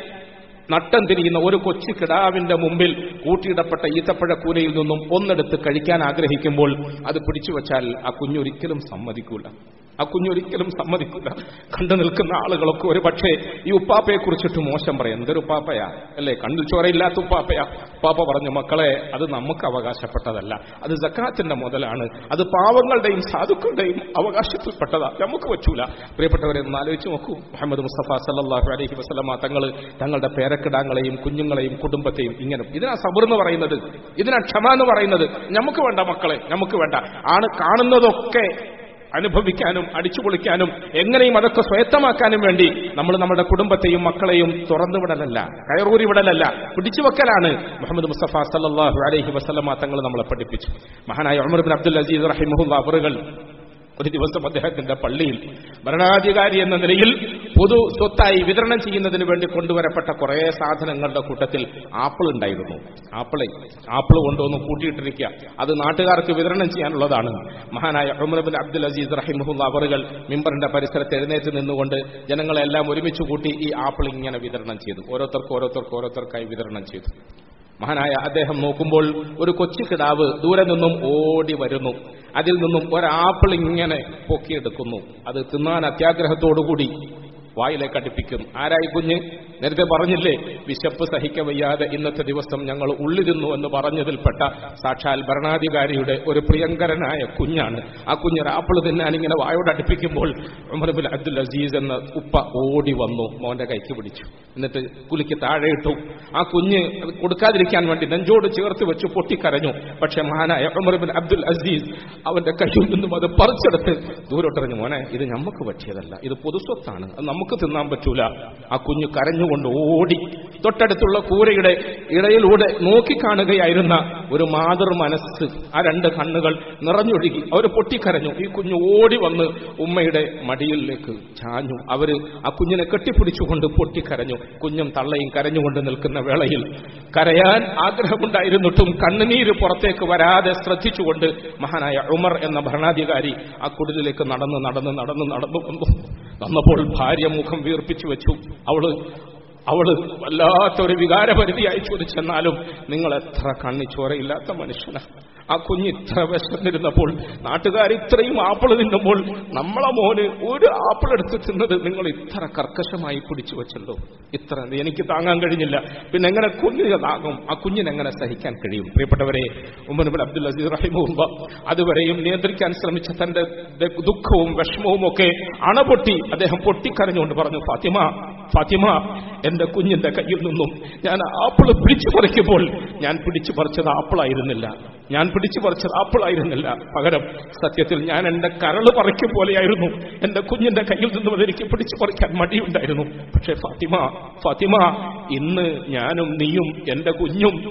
നട്ടം തിരിയുന്ന ഒരു കൊച്ചു കിടാവിന്റെ മുമ്പിൽ കൂട്ടിയിടപ്പെട്ട ഈത്തപ്പഴ കൂനയിൽ നിന്നും ഒന്നെടുത്ത് കഴിക്കാൻ ആഗ്രഹിക്കുമ്പോൾ അത് പിടിച്ചു വച്ചാൽ ആ കുഞ്ഞൊരിക്കലും സമ്മതിക്കൂല ആ കുഞ്ഞൊരിക്കലും സമ്മതിക്കില്ല കണ്ടു നിൽക്കുന്ന ആളുകളൊക്കെ ഒരു പക്ഷേ ഈ ഉപ്പാപ്പയെ കുറിച്ചിട്ട് മോശം പറയും എന്തൊരു ഉപ്പാപ്പയാ അല്ലേ കണ്ണിൽ ചോരയില്ലാത്ത ഉപ്പാപ്പയാ ഉപ്പാപ്പ പറഞ്ഞു മക്കളെ അത് നമുക്ക് അവകാശപ്പെട്ടതല്ല അത് ജക്കാത്തിന്റെ മുതലാണ് അത് പാവങ്ങളുടെയും സാധുക്കളുടെയും അവകാശത്തിൽപ്പെട്ടതാ നമുക്ക് പറ്റൂല പ്രിയപ്പെട്ടവരെ ഒന്ന് ആലോചിച്ച് നോക്കൂ മുഹമ്മദ് മുസ്തഫ സല്ലാഹു അലൈഹി വസ്ലമ തങ്ങൾ തങ്ങളുടെ പേരക്കിടാങ്ങളെയും കുഞ്ഞുങ്ങളെയും കുടുംബത്തെയും ഇങ്ങനെ ഇതിനാ സബർ എന്ന് പറയുന്നത് ഇതിനാ ക്ഷമ എന്ന് പറയുന്നത് നമുക്ക് വേണ്ട മക്കളെ നമുക്ക് വേണ്ട ആണ് കാണുന്നതൊക്കെ അനുഭവിക്കാനും അടിച്ചു പൊളിക്കാനും എങ്ങനെയും അതൊക്കെ സ്വയത്തമാക്കാനും വേണ്ടി നമ്മൾ നമ്മുടെ കുടുംബത്തെയും മക്കളെയും തുറന്നുവിടലല്ല കയറൂരി വിടലല്ല പിടിച്ചു വെക്കലാണ് മുഹമ്മദ് മുസ്തഫ സല്ലാഹു അലൈഹി വസ്ലമ തങ്ങൾ നമ്മളെ പഠിപ്പിച്ചു മഹാനായ ഉമർ ബിൻ അബ്ദുൽ അസീസ് റഹിമുല്ല അവറുകൾ ഒരു ദിവസം അദ്ദേഹത്തിന്റെ പള്ളിയിൽ ഭരണാധികാരി എന്ന നിലയിൽ പൊതു സ്വത്തായി വിതരണം ചെയ്യുന്നതിന് വേണ്ടി കൊണ്ടുവരപ്പെട്ട കുറെ സാധനങ്ങളുടെ കൂട്ടത്തിൽ ആപ്പിൾ ഉണ്ടായിരുന്നു ആപ്പിളെ ആപ്പിൾ കൊണ്ടുവന്ന് കൂട്ടിയിട്ടിരിക്കുക അത് നാട്ടുകാർക്ക് വിതരണം ചെയ്യാനുള്ളതാണ് മഹാനായ ഉമർബിൻ അബ്ദുൽ അസീസ് റഹിമുല്ല അവറുകൾ മിമ്പറിന്റെ പരിസരത്ത് എഴുന്നേറ്റ് നിന്നുകൊണ്ട് ജനങ്ങളെല്ലാം ഒരുമിച്ച് കൂട്ടി ഈ ആപ്പിൾ ഇങ്ങനെ വിതരണം ചെയ്തു ഓരോരുത്തർക്ക് ഓരോരുത്തർക്ക് ഓരോരുത്തർക്കായി വിതരണം ചെയ്തു മഹാനായ അദ്ദേഹം നോക്കുമ്പോൾ ഒരു കൊച്ചു കിടാവ് ദൂരെ നിന്നും ഓടി വരുന്നു അതിൽ നിന്നും ഒരാപ്പിൾ ഇങ്ങനെ പൊക്കിയെടുക്കുന്നു അത് തിന്നാൻ അത്യാഗ്രഹത്തോടുകൂടി വായിലേക്ക് അടുപ്പിക്കും ആരായി കുഞ്ഞ് നേരത്തെ പറഞ്ഞില്ലേ വിശപ്പ് സഹിക്കവയ്യാതെ ഇന്നത്തെ ദിവസം ഞങ്ങൾ ഉള്ളിരുന്നു എന്ന് പറഞ്ഞതിൽപ്പെട്ട സാക്ഷാൽ ഭരണാധികാരിയുടെ ഒരു പ്രിയങ്കരനായ കുഞ്ഞാണ് ആ കുഞ്ഞൊരു ആപ്പിൾ തിന്നാൻ ഇങ്ങനെ വായോട് അടുപ്പിക്കുമ്പോൾ ഉമർബുൽ അബ്ദുൽ അസീസ് എന്ന ഉപ്പ ഓടി വന്നു മോന്റെ കൈക്ക് പിടിച്ചു എന്നിട്ട് പുലിക്ക് താഴെ ഇട്ടു ആ കുഞ്ഞ് അത് കൊടുക്കാതിരിക്കാൻ വേണ്ടി നെഞ്ചോട് ചേർത്ത് വെച്ച് പൊട്ടിക്കരഞ്ഞു പക്ഷെ മഹാനായ ഉമർബിൻ അബ്ദുൽ അസീസ് അവന്റെ കയ്യിൽ നിന്നും അത് പറിച്ചെടുത്ത് ദൂരോട്ടെറിഞ്ഞു മോനെ ഇത് നമുക്ക് പറ്റിയതല്ല ഇത് പൊതുസ്വത്താണ് അത് നമുക്ക് തിന്നാൻ പറ്റൂല ആ കുഞ്ഞ് കരഞ്ഞുകൊണ്ട് ഓടി തൊട്ടടുത്തുള്ള കൂരയുടെ ഇടയിലൂടെ നോക്കിക്കാണുകയായിരുന്ന ഒരു മാതൃ മനസ്സ് ആ രണ്ട് കണ്ണുകൾ നിറഞ്ഞൊഴുകി അവർ പൊട്ടിക്കരഞ്ഞു ഈ കുഞ്ഞ് ഓടി വന്ന് ഉമ്മയുടെ മടിയിലേക്ക് ചാഞ്ഞു അവര് ആ കുഞ്ഞിനെ കെട്ടിപ്പിടിച്ചുകൊണ്ട് പൊട്ടിക്കരഞ്ഞു കുഞ്ഞും തള്ളയും കരഞ്ഞുകൊണ്ട് നിൽക്കുന്ന വേളയിൽ കരയാൻ ആഗ്രഹമുണ്ടായിരുന്നിട്ടും കണ്ണുനീര് പുറത്തേക്ക് വരാതെ ശ്രദ്ധിച്ചുകൊണ്ട് മഹാനായ ഉമർ എന്ന ഭരണാധികാരി ആ കുടിലേക്ക് നടന്ന് നടന്ന് നടന്ന് നടന്നു വന്നു വന്നപ്പോൾ ഭാര്യ മുഖം വീർപ്പിച്ചു വെച്ചു അവള് അവള് വല്ലാത്തൊരു വികാരപരിധിയായി ചോദിച്ചെന്നാലും നിങ്ങൾ എത്ര കണ്ണിച്ചോരയില്ലാത്ത മനുഷ്യനാണ് ആ കുഞ്ഞ് ഇത്ര വിശന്നിരുന്നപ്പോൾ നാട്ടുകാർ ഇത്രയും ആപ്പിൾ തിന്നുമ്പോൾ നമ്മളെ മോന് ഒരു ആപ്പിൾ എടുത്ത് തിന്നത് നിങ്ങൾ ഇത്ര കർക്കശമായി പിടിച്ചു വെച്ചല്ലോ ഇത്ര എനിക്ക് താങ്ങാൻ കഴിഞ്ഞില്ല പിന്നെ എങ്ങനെ കുഞ്ഞിതാകും ആ കുഞ്ഞിനെങ്ങനെ സഹിക്കാൻ കഴിയും പ്രിയപ്പെട്ടവരെ ഉമ്മനുബിൻ അബ്ദുൽ അസീസ് റഹിമുമ്പ അതുവരെയും നിയന്ത്രിക്കാൻ ശ്രമിച്ച തന്റെ ദുഃഖവും വിഷമവും ഒക്കെ അണപൊട്ടി അദ്ദേഹം പൊട്ടിക്കരഞ്ഞുകൊണ്ട് പറഞ്ഞു ഫാത്തിമ ഫാത്തിമ എന്റെ കുഞ്ഞിന്റെ കയ്യിൽ നിന്നും ഞാൻ ആപ്പിൾ പിടിച്ചു പറിക്കുമ്പോൾ ഞാൻ പിടിച്ചു പറിച്ചത് ആപ്പിളായിരുന്നില്ല ഞാൻ പിടിച്ചു പറിച്ചത് ആപ്പിളായിരുന്നില്ല പകരം സത്യത്തിൽ ഞാൻ എന്റെ കരള് പറിക്കും പോലെയായിരുന്നു എന്റെ കുഞ്ഞിന്റെ കയ്യിൽ നിന്നും അതെനിക്ക് പിടിച്ചു പറിക്കാൻ മടിയുണ്ടായിരുന്നു പക്ഷേ ഫാത്തിമ ഫാത്തിമ ഇന്ന് ഞാനും നീയും എന്റെ കുഞ്ഞും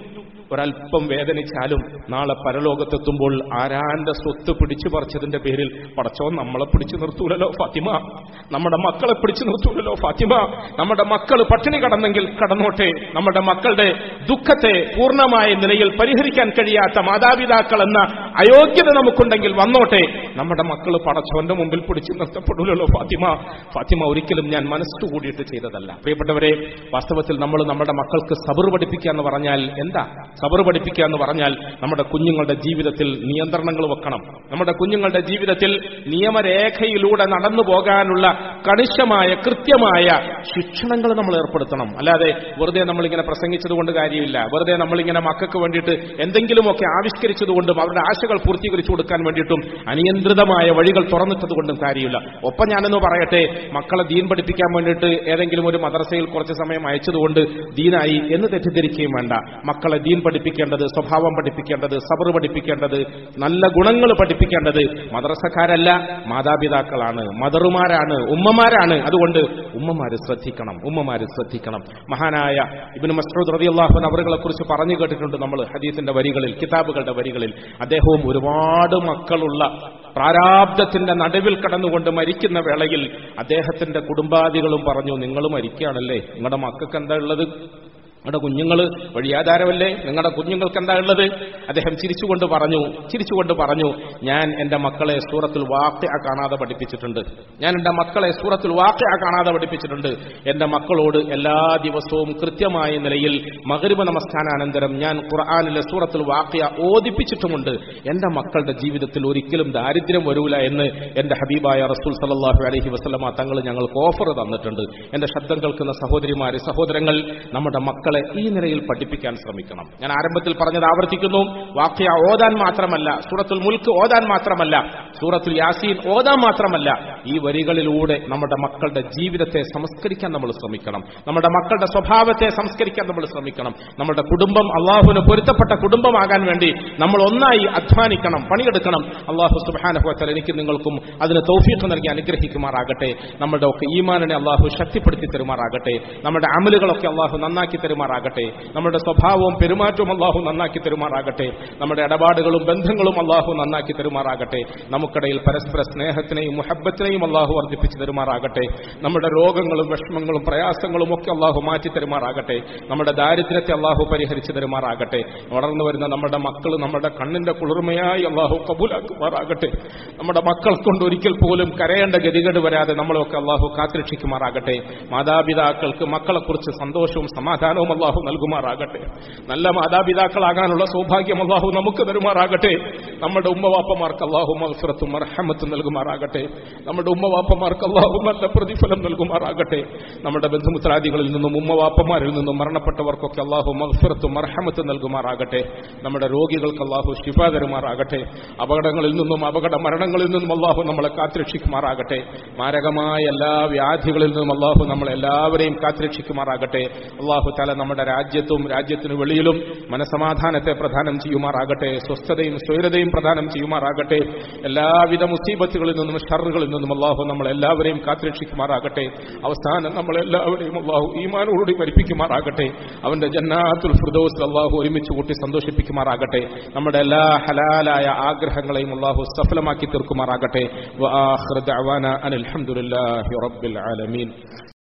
ഒരല്പം വേദനിച്ചാലും നാളെ പരലോകത്തെത്തുമ്പോൾ ആരാന്റെ സ്വത്ത് പിടിച്ചു പറിച്ചതിന്റെ പേരിൽ പടച്ചോൻ നമ്മളെ പിടിച്ചു നിർത്തൂലല്ലോ ഫാത്തിമ നമ്മുടെ മക്കളെ പിടിച്ചു നിർത്തൂലല്ലോ ഫാത്തിമ നമ്മുടെ മക്കൾ പട്ടിണി കടന്നെങ്കിൽ കടന്നോട്ടെ നമ്മുടെ മക്കളുടെ ദുഃഖത്തെ പൂർണ്ണമായ നിലയിൽ പരിഹരിക്കാൻ കഴിയാത്ത മാതാപിതാക്കൾ എന്ന അയോഗ്യത നമുക്കുണ്ടെങ്കിൽ വന്നോട്ടെ നമ്മുടെ മക്കൾ പടച്ചോന്റെ മുമ്പിൽ പിടിച്ചു നിർത്തപ്പെടൂലല്ലോ ഫാത്തിമ ഫാത്തിമ ഒരിക്കലും ഞാൻ മനസ്സു കൂടിയിട്ട് ചെയ്തതല്ല പ്രിയപ്പെട്ടവരെ വാസ്തവത്തിൽ നമ്മൾ നമ്മുടെ മക്കൾക്ക് സബർ പഠിപ്പിക്കുക എന്ന് പറഞ്ഞാൽ എന്താ സബർ പഠിപ്പിക്കുക എന്ന് പറഞ്ഞാൽ നമ്മുടെ കുഞ്ഞുങ്ങളുടെ ജീവിതത്തിൽ നിയന്ത്രണങ്ങൾ വെക്കണം നമ്മുടെ കുഞ്ഞുങ്ങളുടെ ജീവിതത്തിൽ നിയമരേഖയിലൂടെ നടന്നു പോകാനുള്ള കണിശമായ കൃത്യമായ ശിക്ഷണങ്ങൾ നമ്മൾ ഏർപ്പെടുത്തണം അല്ലാതെ വെറുതെ നമ്മളിങ്ങനെ പ്രസംഗിച്ചത് കൊണ്ട് കാര്യമില്ല വെറുതെ നമ്മളിങ്ങനെ മക്കൾക്ക് വേണ്ടിയിട്ട് എന്തെങ്കിലുമൊക്കെ ആവിഷ്കരിച്ചതുകൊണ്ടും അവരുടെ ആശകൾ പൂർത്തീകരിച്ചു കൊടുക്കാൻ വേണ്ടിയിട്ടും അനിയന്ത്രിതമായ വഴികൾ തുറന്നിട്ടത് കൊണ്ടും കാര്യമില്ല ഒപ്പം ഞാനെന്ന് പറയട്ടെ മക്കളെ ദീൻ പഠിപ്പിക്കാൻ വേണ്ടിയിട്ട് ഏതെങ്കിലും ഒരു മദ്രസയിൽ കുറച്ച് സമയം അയച്ചതുകൊണ്ട് ദീനായി എന്ന് തെറ്റിദ്ധരിക്കുകയും വേണ്ട മക്കളെ ദീൻ പഠിപ്പിക്കേണ്ടത് സ്വഭാവം പഠിപ്പിക്കേണ്ടത് സബർ പഠിപ്പിക്കേണ്ടത് നല്ല ഗുണങ്ങൾ പഠിപ്പിക്കേണ്ടത് മദ്രസക്കാരല്ല മാതാപിതാക്കളാണ് മദറുമാരാണ് ഉമ്മമാരാണ് അതുകൊണ്ട് ഉമ്മമാര് ശ്രദ്ധിക്കണം ഉമ്മമാര് ശ്രദ്ധിക്കണം മഹാനായ ഇബിന് മസ്റൂദ് റതിയല്ലാഹുൻ അവരുകളെ കുറിച്ച് പറഞ്ഞു കേട്ടിട്ടുണ്ട് നമ്മൾ ഹദീസിന്റെ വരികളിൽ കിതാബുകളുടെ വരികളിൽ അദ്ദേഹവും ഒരുപാട് മക്കളുള്ള പ്രാരാബ്ദത്തിന്റെ നടുവിൽ കടന്നുകൊണ്ട് മരിക്കുന്ന വേളയിൽ അദ്ദേഹത്തിന്റെ കുടുംബാദികളും പറഞ്ഞു നിങ്ങൾ മരിക്കുകയാണല്ലേ നിങ്ങളുടെ മക്കൾക്ക് എന്താ ഉള്ളത് നിങ്ങളുടെ കുഞ്ഞുങ്ങൾ വഴിയാധാരമല്ലേ നിങ്ങളുടെ കുഞ്ഞുങ്ങൾക്ക് എന്താ ഉള്ളത് അദ്ദേഹം ചിരിച്ചുകൊണ്ട് പറഞ്ഞു ചിരിച്ചുകൊണ്ട് പറഞ്ഞു ഞാൻ എന്റെ മക്കളെ സൂറത്തിൽ വാക്യ കാണാതെ പഠിപ്പിച്ചിട്ടുണ്ട് ഞാൻ എന്റെ മക്കളെ സൂറത്തിൽ വാക്യ കാണാതെ പഠിപ്പിച്ചിട്ടുണ്ട് എന്റെ മക്കളോട് എല്ലാ ദിവസവും കൃത്യമായ നിലയിൽ മകരിബ നമസ്കാരാനന്തരം ഞാൻ ഖുർആാനിലെ സൂറത്തിൽ വാക്യ ഓദിപ്പിച്ചിട്ടുമുണ്ട് എന്റെ മക്കളുടെ ജീവിതത്തിൽ ഒരിക്കലും ദാരിദ്ര്യം വരൂല എന്ന് എന്റെ ഹബീബായ റസൂൽ സല്ലാഹു അലഹി വസ്ലമ തങ്ങൾ ഞങ്ങൾക്ക് ഓഫർ തന്നിട്ടുണ്ട് എന്റെ ശബ്ദം കേൾക്കുന്ന സഹോദരിമാര് സഹോദരങ്ങൾ നമ്മുടെ മക്കളെ ഈ നിലയിൽ പഠിപ്പിക്കാൻ ശ്രമിക്കണം ഞാൻ ആരംഭത്തിൽ പറഞ്ഞത് ആവർത്തിക്കുന്നു വാക്യ ഓതാൻ മാത്രമല്ല സൂറത്തുൽ മുൽക്ക് ഓതാൻ മാത്രമല്ല സൂറത്തുൽ യാസീൻ ഓതാൻ മാത്രമല്ല ഈ വരികളിലൂടെ നമ്മുടെ മക്കളുടെ ജീവിതത്തെ സംസ്കരിക്കാൻ നമ്മൾ ശ്രമിക്കണം നമ്മുടെ മക്കളുടെ സ്വഭാവത്തെ സംസ്കരിക്കാൻ നമ്മൾ ശ്രമിക്കണം നമ്മുടെ കുടുംബം അള്ളാഹുവിന് പൊരുത്തപ്പെട്ട കുടുംബമാകാൻ വേണ്ടി നമ്മൾ ഒന്നായി അധ്വാനിക്കണം പണിയെടുക്കണം അള്ളാഹു സുബാനഹുത്തൽ എനിക്ക് നിങ്ങൾക്കും അതിന് തൗഫീഖ് നൽകി അനുഗ്രഹിക്കുമാറാകട്ടെ നമ്മുടെ ഒക്കെ ഈമാനിനെ അള്ളാഹു ശക്തിപ്പെടുത്തി തരുമാറാകട്ടെ നമ്മുടെ അമലുകളൊക്കെ അള്ളാഹു നന്നാക്കി തരുമാറാകട്ടെ നമ്മുടെ സ്വഭാവവും പെരുമാറ്റവും അള്ളാഹു നന്നാക്കി തരുമാറാകട്ടെ നമ്മുടെ ഇടപാടുകളും ബന്ധങ്ങളും അള്ളാഹു നന്നാക്കി തരുമാറാകട്ടെ നമുക്കിടയിൽ പരസ്പര സ്നേഹത്തിനെയും മുഹബത്തിനെയും അള്ളാഹു വർദ്ധിപ്പിച്ചു തരുമാറാകട്ടെ നമ്മുടെ രോഗങ്ങളും വിഷമങ്ങളും പ്രയാസങ്ങളും ഒക്കെ അള്ളാഹു മാറ്റി തരുമാറാകട്ടെ നമ്മുടെ ദാരിദ്ര്യത്തെ അള്ളാഹു പരിഹരിച്ചു തരുമാറാകട്ടെ വളർന്നു വരുന്ന നമ്മുടെ മക്കൾ നമ്മുടെ കണ്ണിന്റെ കുളിർമയായി അള്ളാഹു കബൂലാക്കുമാറാകട്ടെ നമ്മുടെ മക്കൾ കൊണ്ട് ഒരിക്കൽ പോലും കരയേണ്ട ഗതികേട് വരാതെ നമ്മളൊക്കെ അള്ളാഹു കാത്തിരക്ഷിക്കുമാറാകട്ടെ മാതാപിതാക്കൾക്ക് മക്കളെക്കുറിച്ച് സന്തോഷവും സമാധാനവും അള്ളാഹു നൽകുമാറാകട്ടെ നല്ല മാതാപിതാക്കളാകാനുള്ള സൗഭാഗ്യം അള്ളാഹു നമുക്ക് തരുമാറാകട്ടെ നമ്മുടെ ഉമ്മവാപ്പമാർക്ക് അള്ളാഹു മത്സരത്തും അർഹമത്തും നൽകുമാറാകട്ടെ നമ്മുടെ ഉമ്മവാപ്പമാർക്ക് അള്ളാഹു നല്ല പ്രതിഫലം നൽകുമാറാകട്ടെ നമ്മുടെ ബന്ധുമിത്രാദികളിൽ നിന്നും ഉമ്മവാപ്പമാരിൽ നിന്നും മരണപ്പെട്ടവർക്കൊക്കെ അള്ളാഹു മത്സരത്തും അർഹമത്തും നൽകുമാറാകട്ടെ നമ്മുടെ രോഗികൾക്ക് അള്ളാഹു ശിഫ തരുമാറാകട്ടെ അപകടങ്ങളിൽ നിന്നും അപകട മരണങ്ങളിൽ നിന്നും അള്ളാഹു നമ്മളെ കാത്തിരക്ഷിക്കുമാറാകട്ടെ മാരകമായ എല്ലാ വ്യാധികളിൽ നിന്നും അള്ളാഹു നമ്മളെ എല്ലാവരെയും കാത്തിരക്ഷിക്കുമാറാകട്ടെ അള്ളാഹു തല നമ്മുടെ രാജ്യത്തും രാജ്യത്തിനു വെളിയിലും മനസമാധാനത്തെ പ്രദാനം ചെയ്യുമാറാകട്ടെ സ്വസ്ഥതയും സ്വൈരതയും പ്രദാനം ചെയ്യുമാറാകട്ടെ എല്ലാവിധ മുസീബത്തുകളിൽ നിന്നും ഷറുകളിൽ നിന്നും അള്ളാഹു നമ്മൾ എല്ലാവരെയും കാത്തിരക്ഷിക്കുമാറാകട്ടെ അവസാനം നമ്മളെല്ലാവരെയും അള്ളാഹു ഈമാനോടുകൂടി മരിപ്പിക്കുമാറാകട്ടെ അവന്റെ ജന്നാത്തുൽ ഫിർദൗസ് അള്ളാഹു ഒരുമിച്ച് കൂട്ടി സന്തോഷിപ്പിക്കുമാറാകട്ടെ നമ്മുടെ എല്ലാ ഹലാലായ ആഗ്രഹങ്ങളെയും അള്ളാഹു സഫലമാക്കി തീർക്കുമാറാകട്ടെ വആഖിറു ദഅവാന അനിൽ ഹംദുലില്ലാഹി റബ്ബിൽ ആലമീൻ